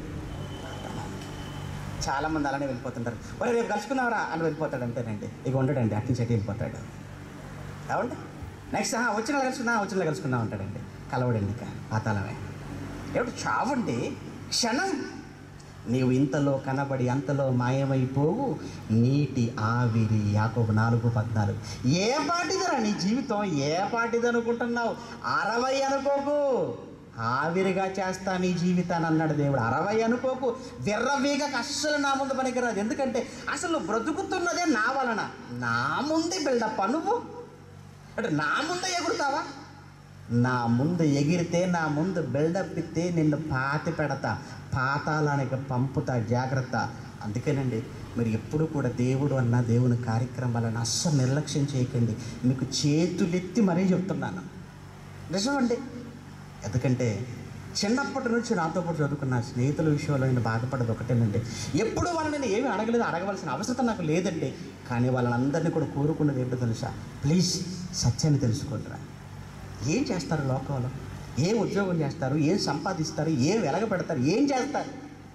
చాలామంది అలానే వెళ్ళిపోతుంటారు మరి రేపు కలుసుకుందామరా అని వెళ్ళిపోతాడు అంతేనండి ఇక ఉండడండి అట్నుంచి అటు వెళ్ళిపోతాడు ఏమండి నెక్స్ట్ వచ్చిన కలుసుకుందాం వచ్చిన కలుసుకుందాం అంటాడండి కలవడండి ఇక పాతాళమే ఏమిటి చావండి క్షణం నీవు ఇంతలో కనబడి అంతలో మాయమైపోవు నీటి ఆవిరి యాకోబు నాలుగు పద్నాలుగు ఏ పాటిదిరా నీ జీవితం ఏ పాటిది అనుకుంటున్నావు అరవై అనుకోకు ఆవిరిగా చేస్తా నీ జీవితాన్ని అన్నాడు దేవుడు అరవై అనుకోకు విర్రవీగకు అస్సలు నా ముందు పనికిరాదు ఎందుకంటే అసలు నువ్వు బ్రతుకుతున్నదే నా వలన నా ముందే బిల్డప్ నువ్వు అంటే నా ముందే ఎగురుతావా నా ముందు ఎగిరితే నా ముందు బిల్డప్ ఇస్తే నిన్ను పాతి పెడతా పాతాళానికి పంపుతా జాగ్రత్త అందుకేనండి మీరు ఎప్పుడు కూడా దేవుడు అన్న దేవుని కార్యక్రమాలను అస్సలు నిర్లక్ష్యం చేయకండి మీకు చేతులెత్తి మరీ చెప్తున్నాను నిజమండి ఎందుకంటే చిన్నప్పటి నుంచి నాతో పాటు చదువుకున్న స్నేహితుల విషయంలో నేను బాధపడదు ఒకటేనండి ఎప్పుడు వాళ్ళని నేను ఏమీ అడగలేదు అడగవలసిన అవసరం నాకు లేదండి కానీ వాళ్ళందరినీ కూడా కోరుకున్నది ఏంటో తెలుసా ప్లీజ్ సత్యాన్ని తెలుసుకోండిరా ఏం చేస్తారు లోకంలో ఏం ఉద్యోగం చేస్తారు ఏం సంపాదిస్తారు ఏం వెలగ పెడతారు ఏం చేస్తారు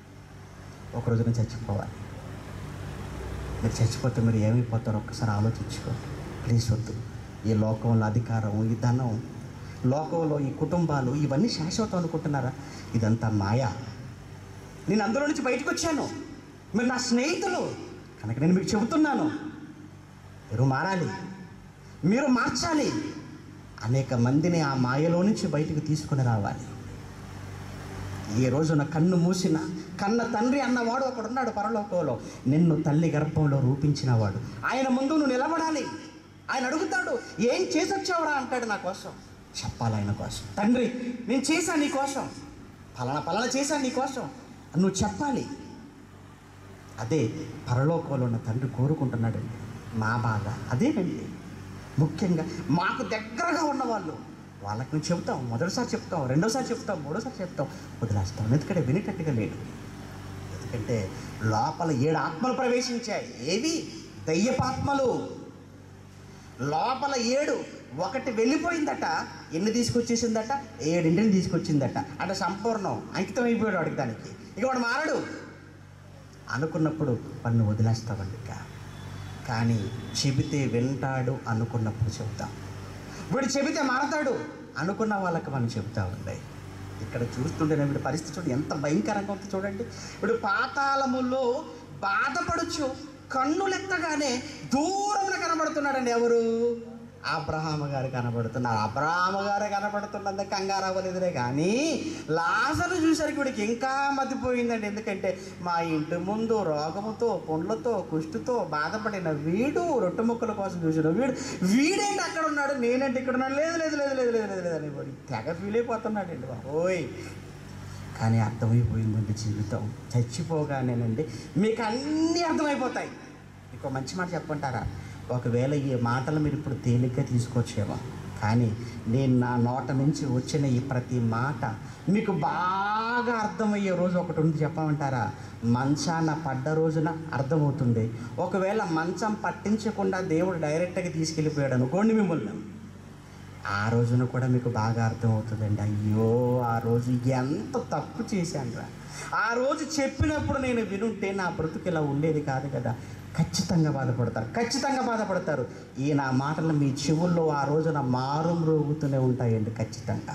ఒక రోజున చచ్చిపోవాలి మీరు చచ్చిపోతే మీరు ఏమైపోతారో ఒక్కసారి ఆలోచించుకోండి ప్లీజ్ వద్దు ఈ లోకంలో అధికారం ఈ ధనం లోకంలో ఈ కుటుంబాలు ఇవన్నీ శాశ్వతం అనుకుంటున్నారా ఇదంతా మాయా నేను అందులో నుంచి బయటకు వచ్చాను మీరు నా స్నేహితులు కనుక నేను మీకు చెబుతున్నాను మీరు మారాలి మీరు మార్చాలి అనేక మందిని ఆ మాయలో నుంచి బయటకు తీసుకుని రావాలి ఏ రోజున కన్ను మూసిన కన్న తండ్రి అన్నవాడు ఒకడున్నాడు పరలోకంలో నిన్ను తల్లి గర్భంలో రూపించినవాడు ఆయన ముందు నువ్వు నిలబడాలి ఆయన అడుగుతాడు ఏం చేసొచ్చావురా అంటాడు నా కోసం చెప్పాలి ఆయన కోసం తండ్రి నేను చేశాను నీ కోసం పలానా పలానా చేశాను నీ కోసం నువ్వు చెప్పాలి అదే పరలోకంలో ఉన్న తండ్రి కోరుకుంటున్నాడండి మా బాధ అదేనండి ముఖ్యంగా మాకు దగ్గరగా ఉన్నవాళ్ళు వాళ్ళకి నువ్వు చెప్తాం మొదటిసారి చెప్తాం రెండోసారి చెప్తాం మూడోసారి చెప్తాం వదిలేస్తాం ఎందుకంటే వినేటట్టుగా లేడు ఎందుకంటే లోపల ఏడు ఆత్మలు ప్రవేశించాయి ఏవి దయ్యపాత్మలు లోపల ఏడు ఒకటి వెళ్ళిపోయిందట ఎన్ని తీసుకొచ్చేసిందట ఏడింటిని తీసుకొచ్చిందట అంటే సంపూర్ణం అంకితం అయిపోయాడు వాడికి దానికి ఇక వాడు మారడు అనుకున్నప్పుడు వాడిని వదిలేస్తామండి ఇక కానీ చెబితే వింటాడు అనుకున్నప్పుడు చెబుతాం వీడు చెబితే మారతాడు అనుకున్న వాళ్ళకి మనం చెబుతా ఉండే ఇక్కడ చూస్తుంటేనే వీడి పరిస్థితి చూడండి ఎంత భయంకరంగా ఉంది చూడండి వీడు పాతాళములో బాధపడుచు కన్నులెత్తగానే దూరంలో కనబడుతున్నాడండి ఎవరు అబ్రహాము గారు కనబడుతున్నారు అబ్రహాము గారు కనబడుతున్నంత కంగారు అవ్వలేదులే కానీ లాజరు చూసరికి వీడికి ఇంకా మతిపోయిందండి ఎందుకంటే మా ఇంటి ముందు రోగముతో పుండ్లతో కుష్టుతో బాధపడిన వీడు రొట్టె ముక్కల కోసం చూసిన వీడు వీడేంటి అక్కడ ఉన్నాడు నేనేంటి ఇక్కడ ఉన్నాడు లేదు లేదు లేదు లేదు లేదు లేదు లేదు అని వాడు తెగ ఫీల్ అయిపోతున్నాడు అండి బాబోయ్ కానీ అర్థమైపోయిందండి జీవితం చచ్చిపోగానేనండి మీకు అన్నీ అర్థమైపోతాయి మీకు మంచి మాట చెప్పంటారా ఒకవేళ ఈ మాటలు మీరు ఇప్పుడు తేలిగ్గా తీసుకొచ్చేమో కానీ నేను నా నోట నుంచి వచ్చిన ఈ ప్రతి మాట మీకు బాగా అర్థమయ్యే రోజు ఒకటి ఉంది చెప్పమంటారా మంచాన పడ్డ రోజున అర్థమవుతుంది ఒకవేళ మంచం పట్టించకుండా దేవుడు డైరెక్ట్గా తీసుకెళ్ళిపోయాడు అనుకోండి మిమ్మల్ని ఆ రోజున కూడా మీకు బాగా అర్థమవుతుందండి అయ్యో ఆ రోజు ఎంత తప్పు చేశానురా ఆ రోజు చెప్పినప్పుడు నేను వినుంటే నా బ్రతుకు ఇలా ఉండేది కాదు కదా ఖచ్చితంగా బాధపడతారు ఖచ్చితంగా బాధపడతారు ఈ నా మాటలు మీ చెవుల్లో ఆ రోజున మారు మ్రోగుతూనే ఉంటాయండి ఖచ్చితంగా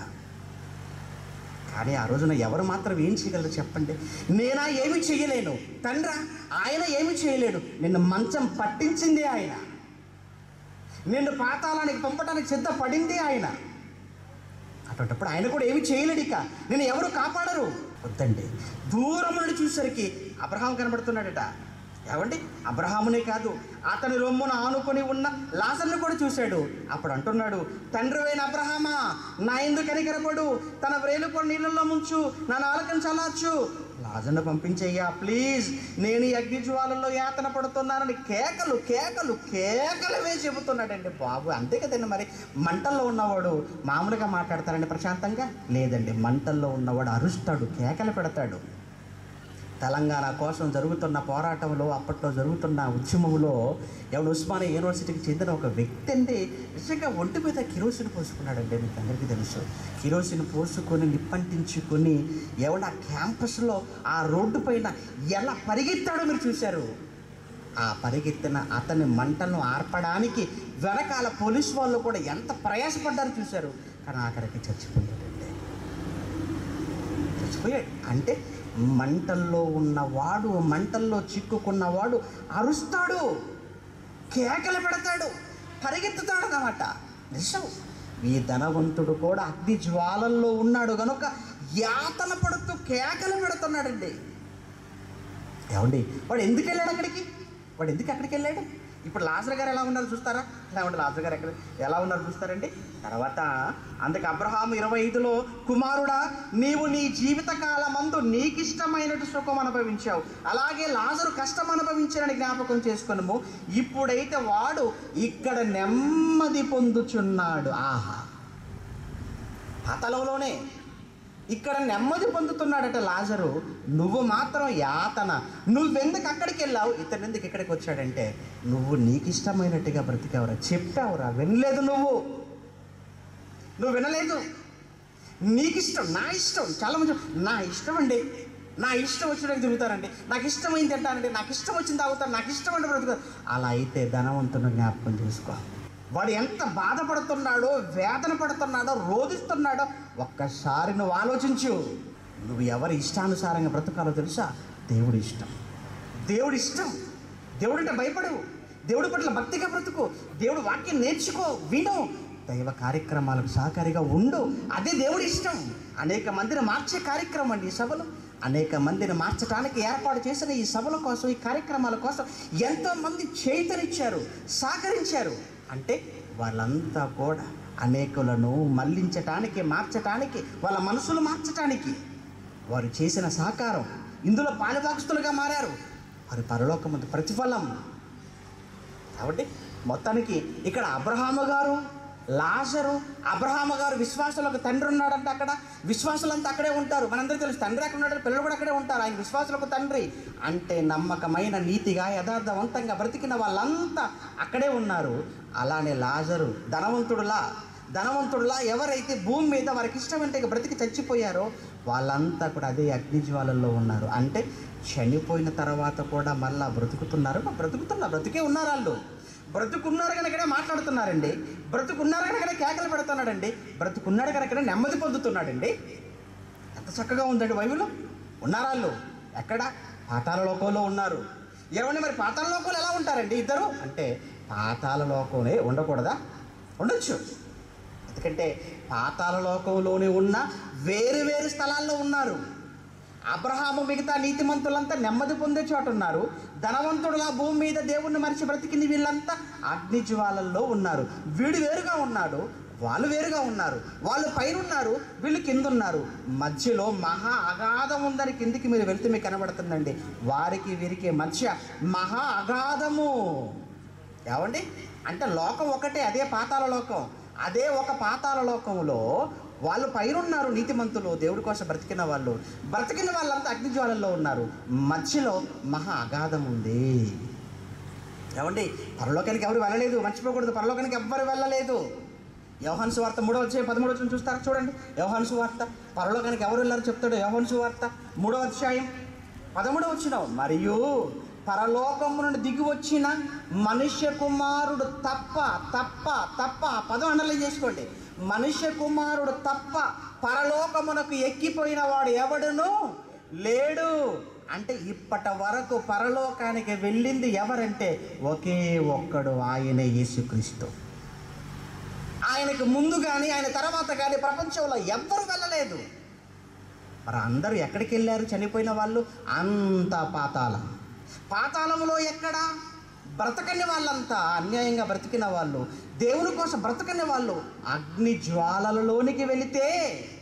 కానీ ఆ రోజున ఎవరు మాత్రం ఏం చేయగలరు చెప్పండి నేనా ఏమి చేయలేను తండ్రా ఆయన ఏమి చేయలేడు నిన్ను మంచం పట్టించిందే ఆయన నిన్ను పాతాళానికి పంపడానికి సిద్ధపడింది ఆయన అటువంటిప్పుడు ఆయన కూడా ఏమి చేయలేడు ఇక నేను ఎవరు కాపాడరు వద్దండి దూరం నుండి చూసరికి అబ్రహాం కనబడుతున్నాడట ఏమండి అబ్రహామునే కాదు అతని రొమ్మున ఆనుకొని ఉన్న లాజర్ను కూడా చూశాడు అప్పుడు అంటున్నాడు తండ్రి అయిన అబ్రహామా నా ఎందుకు కనికరపడు తన వ్రేలు కూడా నీళ్ళల్లో ముంచు నా నాలుకను చల్లార్చు లాజర్ను పంపించయ్యా ప్లీజ్ నేను ఈ అగ్ని జ్వాలల్లో యాతన పడుతున్నానని కేకలు కేకలు కేకలవే చెబుతున్నాడండి బాబు అంతే కదండి మరి మంటల్లో ఉన్నవాడు మామూలుగా మాట్లాడతారండి ప్రశాంతంగా లేదండి మంటల్లో ఉన్నవాడు అరుస్తాడు కేకలు పెడతాడు తెలంగాణ కోసం జరుగుతున్న పోరాటంలో అప్పట్లో జరుగుతున్న ఉద్యమంలో ఎవడు ఉస్మానియా యూనివర్సిటీకి చెందిన ఒక వ్యక్తి అండి నిజంగా ఒంటి మీద కిరోసిన్ పోసుకున్నాడండి మీకు అందరికీ తెలుసు కిరోసిన్ పోసుకొని నిప్పంటించుకొని ఎవడ ఆ క్యాంపస్లో ఆ రోడ్డు పైన ఎలా పరిగెత్తాడో మీరు చూశారు ఆ పరిగెత్తిన అతని మంటలను ఆర్పడానికి వెనకాల పోలీసు వాళ్ళు కూడా ఎంత ప్రయాసపడ్డారో చూశారు కానీ ఆఖరికి చచ్చిపోయాడండి చచ్చిపోయాడు అంటే మంటల్లో ఉన్నవాడు మంటల్లో చిక్కుకున్నవాడు అరుస్తాడు కేకలు పెడతాడు పరిగెత్తుతాడు అన్నమాట నిజం ఈ ధనవంతుడు కూడా అగ్ని జ్వాలల్లో ఉన్నాడు కనుక యాతన పడుతూ కేకలు పెడుతున్నాడండి ఏమండి వాడు ఎందుకు వెళ్ళాడు అక్కడికి వాడు ఎందుకు అక్కడికి వెళ్ళాడు ఇప్పుడు లాజర్ గారు ఎలా ఉన్నారు చూస్తారా ఎలా ఉండి లాజర్ గారు ఎక్కడ ఎలా ఉన్నారు చూస్తారండి తర్వాత అందుకు అబ్రహాం ఇరవై ఐదులో కుమారుడా నీవు నీ జీవిత కాలమందు నీకిష్టమైనట్టు సుఖం అనుభవించావు అలాగే లాజరు కష్టం అనుభవించారని జ్ఞాపకం చేసుకున్నాము ఇప్పుడైతే వాడు ఇక్కడ నెమ్మది పొందుచున్నాడు ఆహా పాతలంలోనే ఇక్కడ నెమ్మది పొందుతున్నాడట లాజరు నువ్వు మాత్రం యాతన నువ్వెందుకు అక్కడికి వెళ్ళావు ఇతను ఎందుకు ఇక్కడికి వచ్చాడంటే నువ్వు నీకు ఇష్టమైనట్టుగా బ్రతికావురా చెప్పావురా వినలేదు నువ్వు నువ్వు వినలేదు నీకు ఇష్టం నా ఇష్టం చాలా మంది నా ఇష్టం అండి నా ఇష్టం వచ్చినట్టు తిరుగుతారండి నాకు ఇష్టమైంది తింటానండి నాకు ఇష్టం వచ్చింది తాగుతాను నాకు ఇష్టం అంటే బ్రతుకుతారు అలా అయితే ధనవంతుని జ్ఞాపకం చేసుకో వాడు ఎంత బాధపడుతున్నాడో వేదన పడుతున్నాడో రోధిస్తున్నాడో ఒక్కసారి నువ్వు ఆలోచించు నువ్వు ఎవరి ఇష్టానుసారంగా బ్రతకాలో తెలుసా దేవుడి ఇష్టం దేవుడి ఇష్టం దేవుడంటే భయపడవు దేవుడి పట్ల భక్తిగా బ్రతుకు దేవుడు వాక్యం నేర్చుకో విను దైవ కార్యక్రమాలకు సహకారిగా ఉండు అదే దేవుడి ఇష్టం అనేక మందిని మార్చే కార్యక్రమం అండి ఈ సభలు అనేక మందిని మార్చడానికి ఏర్పాటు చేసిన ఈ సభల కోసం ఈ కార్యక్రమాల కోసం ఎంతో మంది చేతనిచ్చారు సహకరించారు అంటే వాళ్ళంతా కూడా అనేకులను మళ్లించటానికి మార్చటానికి వాళ్ళ మనసులు మార్చటానికి వారు చేసిన సహకారం ఇందులో పాలుభాగస్తులుగా మారారు వారి పరలోకమందు ప్రతిఫలం కాబట్టి మొత్తానికి ఇక్కడ అబ్రహాము గారు లాజరు అబ్రహాము గారు విశ్వాసులకు తండ్రి ఉన్నాడంటే అక్కడ విశ్వాసులంతా అక్కడే ఉంటారు మనందరికీ తెలుసు తండ్రి అక్కడ ఉన్నాడు పిల్లలు కూడా అక్కడే ఉంటారు ఆయన విశ్వాసులకు తండ్రి అంటే నమ్మకమైన నీతిగా యథార్థవంతంగా బ్రతికిన వాళ్ళంతా అక్కడే ఉన్నారు అలానే లాజరు ధనవంతుడులా ధనవంతుడులా ఎవరైతే భూమి మీద వారికి ఇష్టమంటే బ్రతికి చచ్చిపోయారో వాళ్ళంతా కూడా అదే అగ్నిజ్వాలల్లో ఉన్నారు అంటే చనిపోయిన తర్వాత కూడా మళ్ళా బ్రతుకుతున్నారు బ్రతుకుతున్నారు బ్రతికే ఉన్నారు వాళ్ళు బ్రతుకున్నారు కనుకనే మాట్లాడుతున్నారండి బ్రతుకున్నారు కనుకనే కేకలు పెడుతున్నాడండి బ్రతుకున్నాడు కనుకనే నెమ్మది పొందుతున్నాడండి ఎంత చక్కగా ఉందండి బైబిల్ ఉన్నారు వాళ్ళు ఎక్కడ పాతాల లోకంలో ఉన్నారు ఏమండి మరి పాతాల లోకంలో ఎలా ఉంటారండి ఇద్దరు అంటే పాతాల లోకంలో ఉండకూడదా ఉండొచ్చు ఎందుకంటే పాతాల లోకంలోనే ఉన్న వేరు వేరు స్థలాల్లో ఉన్నారు అబ్రహాము మిగతా నీతిమంతులంతా నెమ్మది పొందే చోట ఉన్నారు ధనవంతుడుగా భూమి మీద దేవుణ్ణి మరిచి బ్రతికింది వీళ్ళంతా అగ్ని జ్వాలల్లో ఉన్నారు వీడు వేరుగా ఉన్నాడు వాళ్ళు వేరుగా ఉన్నారు వాళ్ళు పైన ఉన్నారు వీళ్ళు కింద ఉన్నారు మధ్యలో మహా అగాధం ఉందని కిందికి మీరు వెళ్తే మీకు కనబడుతుందండి వారికి వీరికి మధ్య మహా అగాధము ఏమండి అంటే లోకం ఒకటే అదే పాతాల లోకం అదే ఒక పాతాల లోకంలో వాళ్ళు పైరున్నారు నీతిమంతులు దేవుడి కోసం బ్రతికిన వాళ్ళు బ్రతికిన వాళ్ళంతా అగ్నిజ్వాలల్లో ఉన్నారు మధ్యలో మహా అగాధం ఉంది ఏమండి పరలోకానికి ఎవరు వెళ్ళలేదు మర్చిపోకూడదు పరలోకానికి ఎవ్వరు వెళ్ళలేదు యోహాను సువార్త మూడో వచ్చే పదమూడు వచ్చిన చూస్తారా చూడండి యోహాను సువార్త పరలోకానికి ఎవరు వెళ్ళారు చెప్తాడు యోహాను సువార్త మూడో అధ్యాయం పదమూడో వచ్చిన మరియు పరలోకము నుండి దిగి వచ్చిన మనుష్య కుమారుడు తప్ప తప్ప తప్ప ఆ పదం అండర్లైన్ చేసుకోండి మనుష్య కుమారుడు తప్ప పరలోకమునకు ఎక్కిపోయిన వాడు ఎవడును లేడు అంటే ఇప్పటి వరకు పరలోకానికి వెళ్ళింది ఎవరంటే ఒకే ఒక్కడు ఆయనే యేసుక్రీస్తు ఆయనకు ముందు కానీ ఆయన తర్వాత కానీ ప్రపంచంలో ఎవ్వరు వెళ్ళలేదు మరి అందరూ ఎక్కడికి వెళ్ళారు చనిపోయిన వాళ్ళు అంతా పాతాళం పాతాళంలో ఎక్కడ బ్రతకని వాళ్ళంతా అన్యాయంగా బ్రతికిన వాళ్ళు దేవుని కోసం బ్రతకని వాళ్ళు అగ్ని జ్వాలలలోనికి వెళితే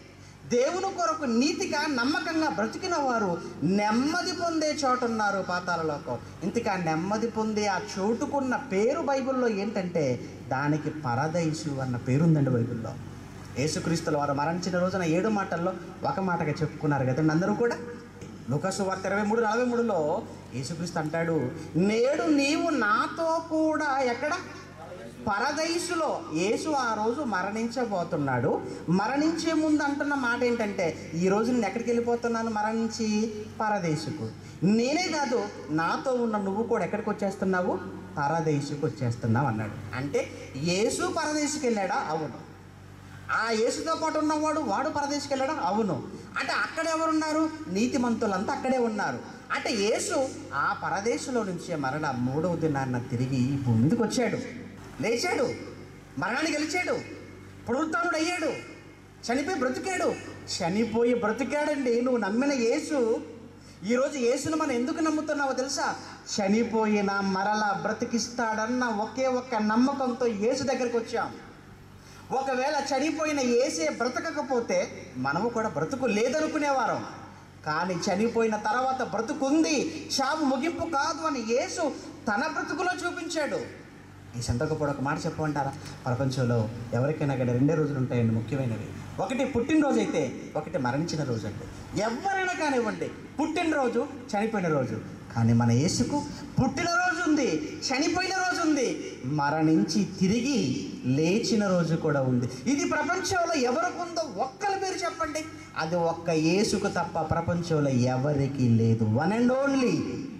దేవుని కొరకు నీతిగా నమ్మకంగా బ్రతికిన వారు నెమ్మది పొందే చోటు ఉన్నారు పాతాళలోకం ఇంతకా నెమ్మది పొందే ఆ చోటుకున్న పేరు బైబిల్లో ఏంటంటే దానికి పరదైసు అన్న పేరు ఉందండి బైబిల్లో యేసుక్రీస్తుల వారు మరణించిన రోజున ఏడు మాటల్లో ఒక మాటగా చెప్పుకున్నారు కదండి అందరూ కూడా లుకసు వార్త ఇరవై మూడు నలభై మూడులో యేసుక్రీస్తు అంటాడు నేడు నీవు నాతో కూడా ఎక్కడ పరదైసులో యేసు ఆ రోజు మరణించబోతున్నాడు మరణించే ముందు అంటున్న మాట ఏంటంటే ఈ రోజు నేను ఎక్కడికి వెళ్ళిపోతున్నాను మరణించి పరదేశుకు నేనే కాదు నాతో ఉన్న నువ్వు కూడా ఎక్కడికి వచ్చేస్తున్నావు పరదేశుకు వచ్చేస్తున్నావు అన్నాడు అంటే యేసు పరదేశుకి వెళ్ళాడా అవును ఆ యేసుతో పాటు ఉన్నవాడు వాడు పరదేశికి వెళ్ళడం అవును అంటే అక్కడ ఎవరున్నారు నీతిమంతులంతా అక్కడే ఉన్నారు అంటే యేసు ఆ పరదేశంలో నుంచే మరలా మూడవ దినాన్న తిరిగి ఈ భూమి మీదకి వచ్చాడు లేచాడు మరణాన్ని గెలిచాడు పునరుత్నుడు అయ్యాడు చనిపోయి బ్రతికాడు చనిపోయి బ్రతికాడండి నువ్వు నమ్మిన యేసు ఈరోజు యేసును మనం ఎందుకు నమ్ముతున్నావో తెలుసా చనిపోయిన మరలా బ్రతికిస్తాడన్న ఒకే ఒక్క నమ్మకంతో యేసు దగ్గరికి వచ్చాం ఒకవేళ చనిపోయిన ఏసే బ్రతకకపోతే మనము కూడా బ్రతుకు లేదనుకునేవారం కానీ చనిపోయిన తర్వాత బ్రతుకుంది చావు ముగింపు కాదు అని యేసు తన బ్రతుకులో చూపించాడు ఈ సంతకప్పుడు ఒక మాట చెప్పమంటారా ప్రపంచంలో ఎవరికైనా కానీ రెండే రోజులు ఉంటాయండి ముఖ్యమైనవి ఒకటి పుట్టినరోజు అయితే ఒకటి మరణించిన రోజు అండి ఎవరైనా కానివ్వండి పుట్టినరోజు చనిపోయిన రోజు కానీ మన యేసుకు పుట్టినరోజు ఉంది చనిపోయిన రోజు ఉంది మరణించి తిరిగి లేచిన రోజు కూడా ఉంది ఇది ప్రపంచంలో ఎవరికి ఉందో ఒక్కరి పేరు చెప్పండి అది ఒక్క యేసుకు తప్ప ప్రపంచంలో ఎవరికి లేదు వన్ అండ్ ఓన్లీ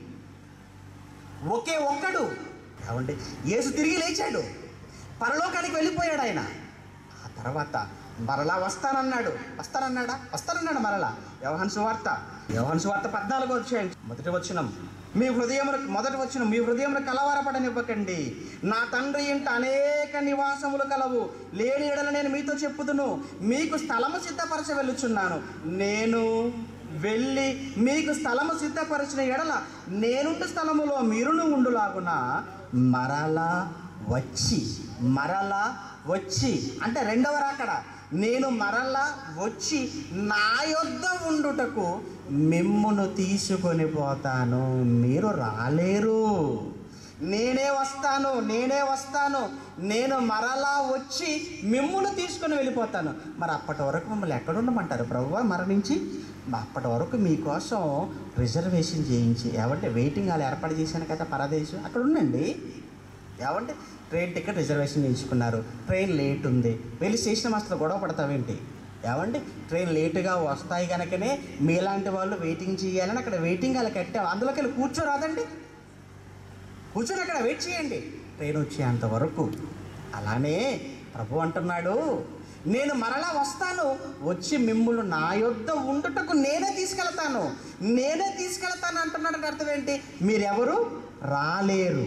ఒకే ఒక్కడు ఏమండి యేసు తిరిగి లేచాడు పరలోకానికి వెళ్ళిపోయాడు ఆయన ఆ తర్వాత మరలా వస్తానన్నాడు వస్తానన్నాడా వస్తానన్నాడు మరలా వ్యవహాన్ సువార్త వ్యవహాన్ సువార్త పద్నాలుగో వచ్చాయి మొదటి వచ్చినం మీ హృదయములు మొదటి వచ్చిన మీ హృదయములు కలవరపడనివ్వకండి నా తండ్రి ఇంట అనేక నివాసములు కలవు లేని ఎడల నేను మీతో చెప్పుదును మీకు స్థలము సిద్ధపరచ వెళ్ళుచున్నాను నేను వెళ్ళి మీకు స్థలము సిద్ధపరిచిన ఎడల నేనుండు స్థలములో మీరును ఉండులాగున మరలా వచ్చి మరలా వచ్చి అంటే రెండవ రాకడ నేను మరలా వచ్చి నా యొద్ద ఉండుటకు మిమ్మును తీసుకొని పోతాను మీరు రాలేరు నేనే వస్తాను నేనే వస్తాను నేను మరలా వచ్చి మిమ్మును తీసుకొని వెళ్ళిపోతాను మరి అప్పటి వరకు మిమ్మల్ని ఎక్కడ ఉండమంటారు ప్రభు మరణించి అప్పటి వరకు మీకోసం రిజర్వేషన్ చేయించి ఏమంటే వెయిటింగ్ హాల్ ఏర్పాటు చేశాను కదా పరదేశం అక్కడ ఉండండి ఏమంటే ట్రైన్ టికెట్ రిజర్వేషన్ చేయించుకున్నారు ట్రైన్ లేట్ ఉంది వెళ్ళి స్టేషన్ మాస్టర్ గొడవ పడతావేంటి ఏమండి ట్రైన్ లేటుగా వస్తాయి కనుకనే మీలాంటి వాళ్ళు వెయిటింగ్ చేయాలని అక్కడ వెయిటింగ్ హాల్ కట్టాం అందులోకి వెళ్ళి కూర్చోరాదండి కూర్చొని అక్కడ వెయిట్ చేయండి ట్రైన్ వచ్చేంత వరకు అలానే ప్రభు అంటున్నాడు నేను మరలా వస్తాను వచ్చి మిమ్ములు నా యొద్ద ఉండుటకు నేనే తీసుకెళ్తాను నేనే తీసుకెళ్తాను అంటున్నాడు అర్థం ఏంటి మీరెవరు రాలేరు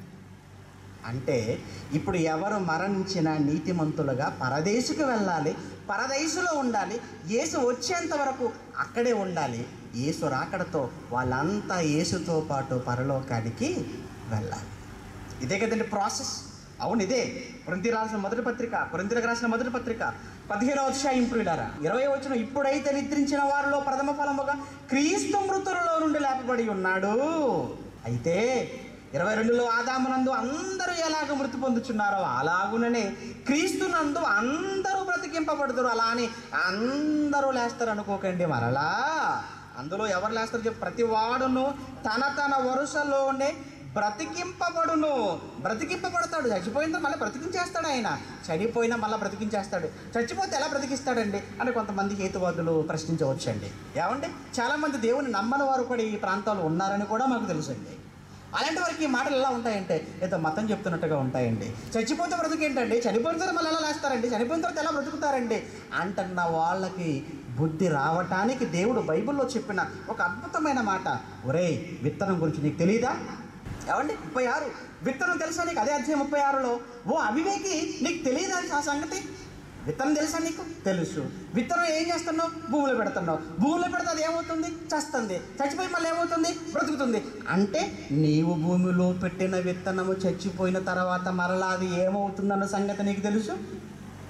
అంటే ఇప్పుడు ఎవరు మరణించిన నీతిమంతులుగా పరదేశుకు వెళ్ళాలి పరదేశులో ఉండాలి యేసు వచ్చేంత వరకు అక్కడే ఉండాలి యేసు రాకడతో వాళ్ళంతా యేసుతో పాటు పరలోకానికి వెళ్ళాలి ఇదే కదండి ప్రాసెస్ అవును ఇదే కొరింతి రాసిన మొదటి పత్రిక కొరింతలకు రాసిన మొదటి పత్రిక పదిహేనవ అధ్యాయం ప్రియులారా ఇరవై వచ్చిన ఇప్పుడైతే నిద్రించిన వారిలో ప్రథమ ఫలముగా క్రీస్తు మృతులలో నుండి లేపబడి ఉన్నాడు అయితే ఇరవై రెండులో ఆదామునందు అందరూ ఎలాగ మృతి పొందుచున్నారో అలాగుననే క్రీస్తునందు అందరూ బ్రతికింపబడుతారు అలా అని అందరూ లేస్తారు అనుకోకండి మరలా అందులో ఎవరు లేస్తారు చెప్పు ప్రతి వాడును తన తన వరుసలోనే బ్రతికింపబడును బ్రతికింపబడతాడు చచ్చిపోయిన మళ్ళీ బ్రతికించేస్తాడు ఆయన చనిపోయినా మళ్ళీ బ్రతికించేస్తాడు చచ్చిపోతే ఎలా బ్రతికిస్తాడండి అని కొంతమంది హేతువాదులు ప్రశ్నించవచ్చండి ఏమండి చాలామంది దేవుని నమ్మని వారు కూడా ఈ ప్రాంతాల్లో ఉన్నారని కూడా మాకు తెలుసండి అలాంటి వారికి ఈ మాటలు ఎలా ఉంటాయంటే ఏదో మతం చెప్తున్నట్టుగా ఉంటాయండి చచ్చిపోతే బ్రతికేంటండి చనిపోయిన తర్వాత మళ్ళీ ఎలా లేస్తారండి చనిపోయిన తర్వాత ఎలా బ్రతుకుతారండి అంటున్న వాళ్ళకి బుద్ధి రావటానికి దేవుడు బైబిల్లో చెప్పిన ఒక అద్భుతమైన మాట ఒరేయ్ విత్తనం గురించి నీకు తెలియదా ఏమండి ముప్పై ఆరు విత్తనం తెలుసా నీకు అదే అధ్యాయం ముప్పై ఆరులో ఓ అవివేకి నీకు తెలియదా ఆ సంగతి విత్తనం తెలుసా నీకు తెలుసు విత్తనం ఏం చేస్తున్నావు భూమిలో పెడుతున్నావు భూమిలో పెడితే అది ఏమవుతుంది చస్తుంది చచ్చిపోయి మళ్ళీ ఏమవుతుంది బ్రతుకుతుంది అంటే నీవు భూమిలో పెట్టిన విత్తనము చచ్చిపోయిన తర్వాత మరలా అది ఏమవుతుందన్న సంగతి నీకు తెలుసు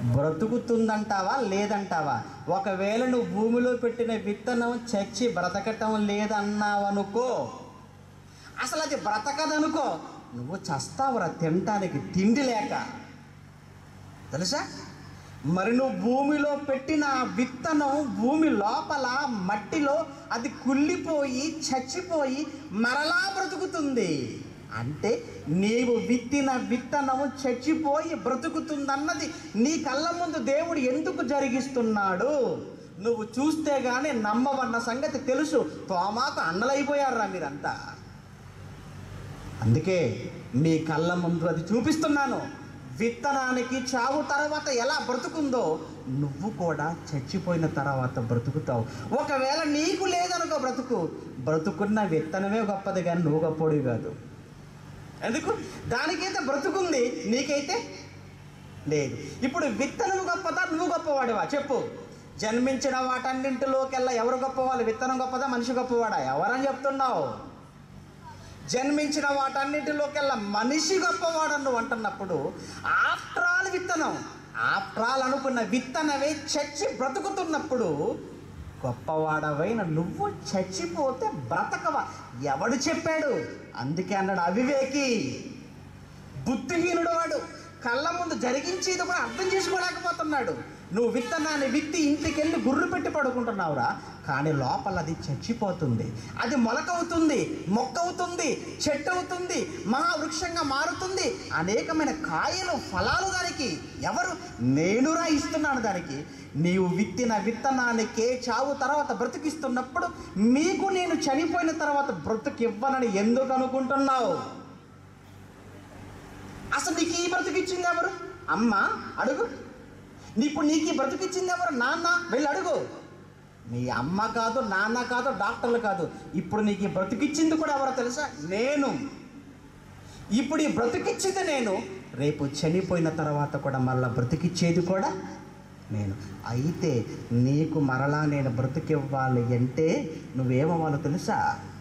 బ్రతుకుతుందంటావా లేదంటావా ఒకవేళ నువ్వు భూమిలో పెట్టిన విత్తనం చచ్చి బ్రతకటం లేదన్నావనుకో అసలు అది బ్రతకదనుకో నువ్వు చస్తావురా తినటానికి తిండి లేక తెలుసా మరి నువ్వు భూమిలో పెట్టిన ఆ విత్తనం భూమి లోపల మట్టిలో అది కుళ్ళిపోయి చచ్చిపోయి మరలా బ్రతుకుతుంది అంటే నీవు విత్తిన విత్తనము చచ్చిపోయి బ్రతుకుతుందన్నది నీ కళ్ళ ముందు దేవుడు ఎందుకు జరిగిస్తున్నాడు నువ్వు చూస్తే గానీ నమ్మవన్న సంగతి తెలుసు తోమాకు అన్నలైపోయారా మీరంతా అందుకే మీ కళ్ళ ముందు అది చూపిస్తున్నాను విత్తనానికి చావు తర్వాత ఎలా బ్రతుకుందో నువ్వు కూడా చచ్చిపోయిన తర్వాత బ్రతుకుతావు ఒకవేళ నీకు లేదనుకో బ్రతుకు బ్రతుకున్న విత్తనమే గొప్పది కానీ నువ్వు గొప్పడివి కాదు ఎందుకు దానికైతే బ్రతుకుంది నీకైతే లేదు ఇప్పుడు విత్తనం గొప్పదా నువ్వు గొప్పవాడివా చెప్పు జన్మించిన వాటన్నింటిలోకెల్లా ఎవరు గొప్పవాళ్ళు విత్తనం గొప్పదా మనిషి గొప్పవాడా ఎవరని చెప్తున్నావు జన్మించిన వాటన్నిటిలోకెల్లా మనిషి గొప్పవాడు నువ్వు అంటున్నప్పుడు ఆఫ్టర్ ఆల్ విత్తనం ఆఫ్టర్ ఆల్ అనుకున్న విత్తనమే చచ్చి బ్రతుకుతున్నప్పుడు గొప్పవాడవైన నువ్వు చచ్చిపోతే బ్రతకవా ఎవడు చెప్పాడు అందుకే అన్నాడు అవివేకి బుద్ధిహీనుడు వాడు కళ్ళ ముందు జరిగించేది కూడా అర్థం చేసుకోలేకపోతున్నాడు నువ్వు విత్తనాన్ని విత్తి ఇంటికి వెళ్ళి గుర్రు పెట్టి పడుకుంటున్నావురా కానీ లోపల అది చచ్చిపోతుంది అది మొలకవుతుంది మొక్క అవుతుంది చెట్టు అవుతుంది మహావృక్షంగా మారుతుంది అనేకమైన కాయలు ఫలాలు దానికి ఎవరు నేనురా ఇస్తున్నాను దానికి నీవు విత్తిన విత్తనానికే చావు తర్వాత బ్రతికిస్తున్నప్పుడు మీకు నేను చనిపోయిన తర్వాత బ్రతుకివ్వనని ఎందుకు అనుకుంటున్నావు అసలు నీకు ఈ బ్రతికిచ్చింది ఎవరు అమ్మ అడుగు ఇప్పుడు నీకు ఈ బ్రతికిచ్చింది ఎవరు నాన్న వెళ్ళి అడుగు మీ అమ్మ కాదు నాన్న కాదు డాక్టర్లు కాదు ఇప్పుడు నీకు ఈ బ్రతికిచ్చింది కూడా ఎవరో తెలుసా నేను ఇప్పుడు ఈ బ్రతికిచ్చింది నేను రేపు చనిపోయిన తర్వాత కూడా మళ్ళీ బ్రతికిచ్చేది కూడా నేను అయితే నీకు మరలా నేను బ్రతికివ్వాలి అంటే నువ్వేమవ్వాలో తెలుసా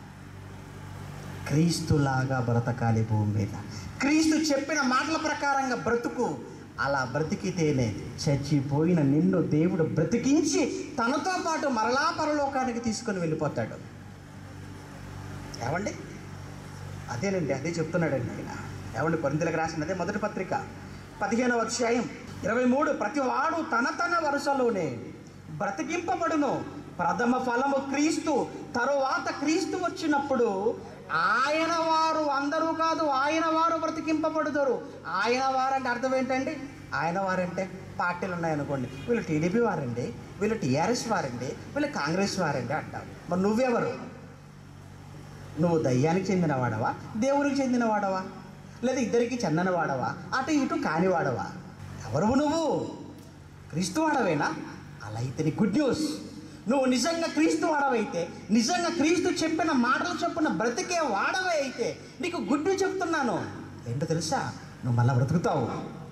క్రీస్తులాగా బ్రతకాలి భూమి మీద క్రీస్తు చెప్పిన మాటల ప్రకారంగా బ్రతుకు అలా బ్రతికితేనే చచ్చిపోయిన నిన్ను దేవుడు బ్రతికించి తనతో పాటు మరలా పరలోకానికి తీసుకొని వెళ్ళిపోతాడు ఏమండి అదేనండి అదే చెప్తున్నాడండి ఆయన ఏమండి కొరింతలకు రాసిన అదే మొదటి పత్రిక పదిహేనవ అధ్యాయం ఇరవై మూడు ప్రతివాడు తన తన వరుసలోనే బ్రతికింపబడును ప్రథమ ఫలము క్రీస్తు తరువాత క్రీస్తు వచ్చినప్పుడు ఆయన వారు అందరూ కాదు ఆయన వారు బ్రతికింపబడుతారు ఆయన వారంటే అర్థం ఏంటండి ఆయన వారంటే పార్టీలు ఉన్నాయనుకోండి వీళ్ళు టీడీపీ వారండి వీళ్ళు టీఆర్ఎస్ వారండి వీళ్ళు కాంగ్రెస్ వారండి అంటారు మరి నువ్వెవరు నువ్వు దయ్యానికి చెందినవాడవా దేవునికి చెందినవాడవా లేదా ఇద్దరికి చెందనవాడవా అటు ఇటు కానివాడవా ఎవరు నువ్వు క్రీస్తు వాడవేనా అలా అయితే నీ గుడ్ న్యూస్ నువ్వు నిజంగా క్రీస్తు వాడవైతే నిజంగా క్రీస్తు చెప్పిన మాటలు చొప్పున బ్రతికే వాడవే అయితే నీకు గుడ్ న్యూస్ చెప్తున్నాను ఏంటో తెలుసా నువ్వు మళ్ళా బ్రతుకుతావు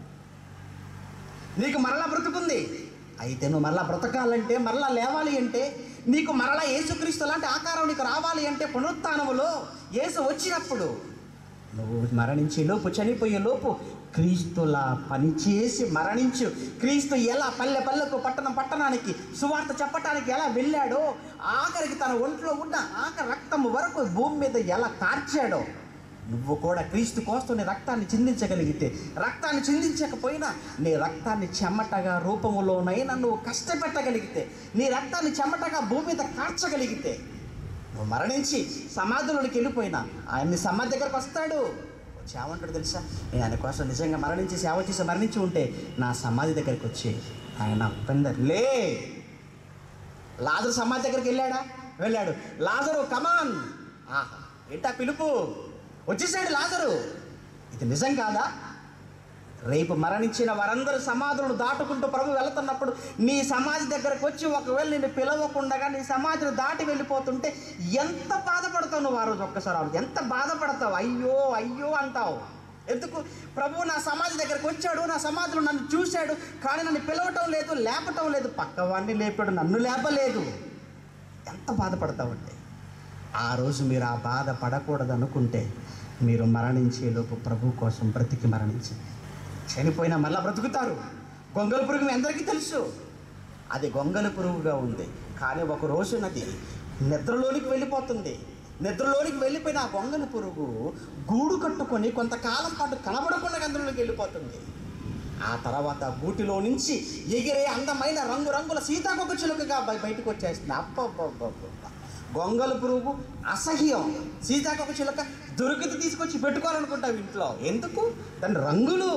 నీకు మరలా బ్రతుకుంది అయితే నువ్వు మరలా బ్రతకాలంటే మరలా లేవాలి అంటే నీకు మరలా యేసుక్రీస్తు లాంటి ఆకారం నీకు రావాలి అంటే పునరుత్నములో యేసు వచ్చినప్పుడు నువ్వు మరణించే లోపు చనిపోయే లోపు క్రీస్తులా పనిచేసి మరణించు క్రీస్తు ఎలా పల్లె పల్లెకు పట్టణం పట్టణానికి సువార్త చెప్పటానికి ఎలా వెళ్ళాడో ఆఖరికి తన ఒంట్లో ఉన్న ఆఖరి రక్తం వరకు భూమి మీద ఎలా కార్చాడో నువ్వు కూడా క్రీస్తు కోసం నీ రక్తాన్ని చిందించగలిగితే రక్తాన్ని చిందించకపోయినా నీ రక్తాన్ని చెమటగా రూపములోనైనా నువ్వు కష్టపెట్టగలిగితే నీ రక్తాన్ని చెమటగా భూమి మీద కార్చగలిగితే నువ్వు మరణించి సమాధిలోనికి వెళ్ళిపోయినా ఆయన నీ సమాధి దగ్గరకు వస్తాడు వచ్చి ఏమంటాడు తెలుసా నేను ఆయన కోసం నిజంగా మరణించి సేవ చేసి మరణించి ఉంటే నా సమాధి దగ్గరికి వచ్చి ఆయన పెందరు లే లాజరు సమాధి దగ్గరికి వెళ్ళాడా వెళ్ళాడు లాజరు కమాన్ ఆహా ఏంటా పిలుపు వచ్చేసాడు లాజరు ఇది నిజం కాదా రేపు మరణించిన వారందరూ సమాధులను దాటుకుంటూ ప్రభు వెళుతున్నప్పుడు నీ సమాధి దగ్గరకు వచ్చి ఒకవేళ నిన్ను పిలవకుండా నీ సమాధిని దాటి వెళ్ళిపోతుంటే ఎంత బాధపడతావు నువ్వు ఆ రోజు ఒక్కసారి ఆలోచించు. ఎంత బాధపడతావు అయ్యో అయ్యో అంటావు ఎందుకు ప్రభు నా సమాధి దగ్గరకు వచ్చాడు నా సమాధిలో నన్ను చూశాడు కానీ నన్ను పిలవటం లేదు లేపటం లేదు పక్కవాడిని లేపాడు నన్ను లేపలేదు ఎంత బాధపడతావండి ఆ రోజు మీరు ఆ బాధ పడకూడదు అనుకుంటే మీరు మరణించేలోపు ప్రభు కోసం బ్రతికి మరణించి చనిపోయినా మళ్ళా బ్రతుకుతారు గొంగళ పురుగు మీ అందరికీ తెలుసు అది గొంగళ పురుగుగా ఉంది కానీ ఒక రోజునది నిద్రలోనికి వెళ్ళిపోతుంది నిద్రలోనికి వెళ్ళిపోయిన ఆ గొంగళ పురుగు గూడు కట్టుకొని కొంతకాలం పాటు కనబడకుండా అందులోకి వెళ్ళిపోతుంది ఆ తర్వాత గూటిలో నుంచి ఎగిరే అందమైన రంగురంగుల సీతాకొక చిలుకగా బయ- బయటకు వచ్చేస్తుంది అప్పబ్బబ్బబ్బ గొంగళ పురుగు అసహ్యం సీతాకొక చిలుక దొరికితే తీసుకొచ్చి పెట్టుకోవాలనుకుంటావు ఇంట్లో ఎందుకు దాని రంగులు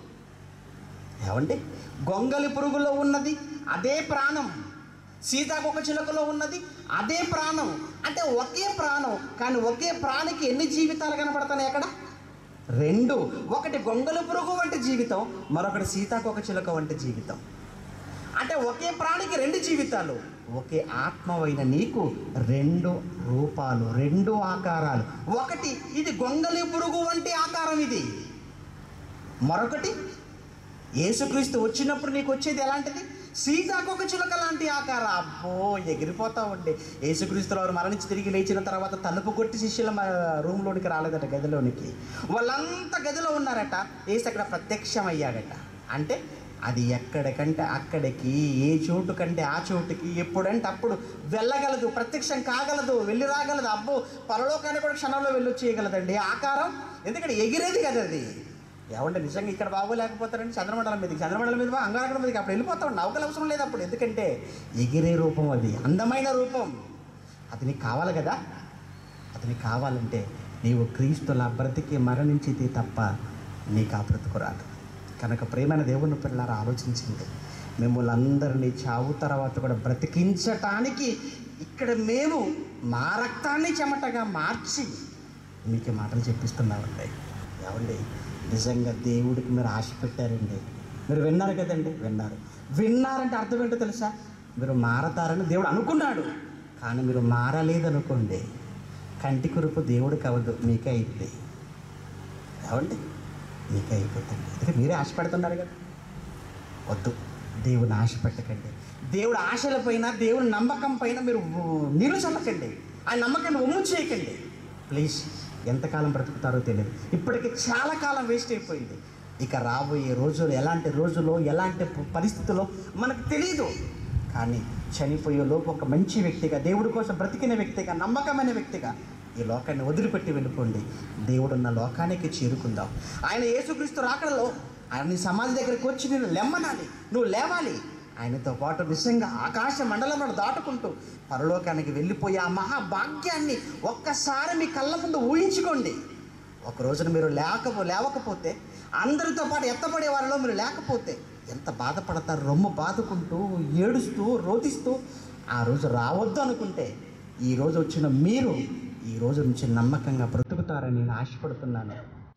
ఏమండి గొంగలి పురుగులో ఉన్నది అదే ప్రాణం సీతాకొక చిలుకలో ఉన్నది అదే ప్రాణం అంటే ఒకే ప్రాణం కానీ ఒకే ప్రాణికి ఎన్ని జీవితాలు కనపడతాయి అక్కడ రెండు ఒకటి గొంగలి పురుగు వంటి జీవితం మరొకటి సీతాకొక చిలుక వంటి జీవితం అంటే ఒకే ప్రాణికి రెండు జీవితాలు ఒకే ఆత్మవైన నీకు రెండు రూపాలు రెండు ఆకారాలు ఒకటి ఇది గొంగలి పురుగు వంటి ఆకారం ఇది మరొకటి యేసుక్రీస్తు వచ్చినప్పుడు నీకు వచ్చేది ఎలాంటిది సీతాకొక చిలుక లాంటి ఆకార అబ్బో ఎగిరిపోతా ఉండే యేసుక్రీస్తు వారు మరణించి తిరిగి లేచిన తర్వాత తలుపు కొట్టి శిష్యుల మ- రూమ్లోనికి రాలేదట గదిలోనికి వాళ్ళంతా గదిలో ఉన్నారట ఏసు అక్కడ ప్రత్యక్షమయ్యాడట అంటే అది ఎక్కడికంటే అక్కడికి ఏ చోటు కంటే ఆ చోటుకి ఎప్పుడంటే అప్పుడు వెళ్ళగలదు ప్రత్యక్షం కాగలదు వెళ్ళి రాగలదు అబ్బో పరలోకాన్ని కూడా క్షణంలో వెళ్ళొచ్చేయగలదండి ఆకారం ఎందుకంటే ఎగిరేది కదా అది ఏమంటే నిజంగా ఇక్కడ బాబు లేకపోతారండి చంద్రమండలం మీదకి చంద్రమండలం మీద అంగారకం మీదకి అప్పుడు వెళ్ళిపోతాం నౌకలు అవసరం లేదు అప్పుడు ఎందుకంటే ఎగిరే రూపం అది అందమైన రూపం అది నీకు కావాలి కదా అది నీకు కావాలంటే నీవు క్రీస్తులా బ్రతికి మరణించితే తప్ప నీకు ఆ బ్రతుకు రాదు కనుక ప్రేమైన దేవుని పిల్లలు ఆలోచించింది మిమ్మల్ని అందరినీ చావు తర్వాత కూడా బ్రతికించటానికి ఇక్కడ మేము మా రక్తాన్ని చెమటగా మార్చి మీకు ఈ మాటలు చెప్పిస్తున్నామండి ఏమండి నిజంగా దేవుడికి మీరు ఆశ పెట్టారండి మీరు విన్నారు కదండి విన్నారు విన్నారంటే అర్థం ఏంటో తెలుసా మీరు మారతారని దేవుడు అనుకున్నాడు కానీ మీరు మారలేదనుకోండి కంటి కురుపు దేవుడికి అవ్వదు మీకే అయింది ఏమండి మీకే అయిపోతుంది అందుకే మీరే ఆశ పెడుతున్నారు కదా వద్దు దేవుని ఆశ పెట్టకండి దేవుడు ఆశల పైన దేవుని నమ్మకం పైన మీరు నీళ్ళు చల్లకండి ఆ నమ్మకాన్ని ఒమ్ము చేయకండి ప్లీజ్ ఎంతకాలం బ్రతుకుతారో తెలియదు ఇప్పటికి చాలా కాలం వేస్ట్ అయిపోయింది ఇక రాబోయే రోజులు ఎలాంటి రోజులో ఎలాంటి ప- పరిస్థితుల్లో మనకు తెలియదు కానీ చనిపోయే లోపు ఒక మంచి వ్యక్తిగా దేవుడి కోసం బ్రతికిన వ్యక్తిగా నమ్మకమైన వ్యక్తిగా ఈ లోకాన్ని వదిలిపెట్టి వెళ్ళిపోండి దేవుడున్న లోకానికి చేరుకుందాం ఆయన యేసుక్రీస్తు రాకడలో ఆయన నీ సమాధి దగ్గరికి వచ్చి నేను లెమ్మనాలి నువ్వు లేవాలి ఆయనతో పాటు నిజంగా ఆకాశ మండలంలో దాటుకుంటూ పరలోకానికి వెళ్ళిపోయి ఆ మహాభాగ్యాన్ని ఒక్కసారి మీ కళ్ళ ముందు ఊహించుకోండి ఒక రోజున మీరు లేకపో లేవకపోతే అందరితో పాటు ఎత్తపడే వారిలో మీరు లేకపోతే ఎంత బాధపడతారు రొమ్ము బాదుకుంటూ ఏడుస్తూ రోధిస్తూ ఆ రోజు రావద్దు అనుకుంటే ఈ రోజు వచ్చిన మీరు ఈ రోజు నుంచి నమ్మకంగా బ్రతుకుతారని నేను ఆశపడుతున్నాను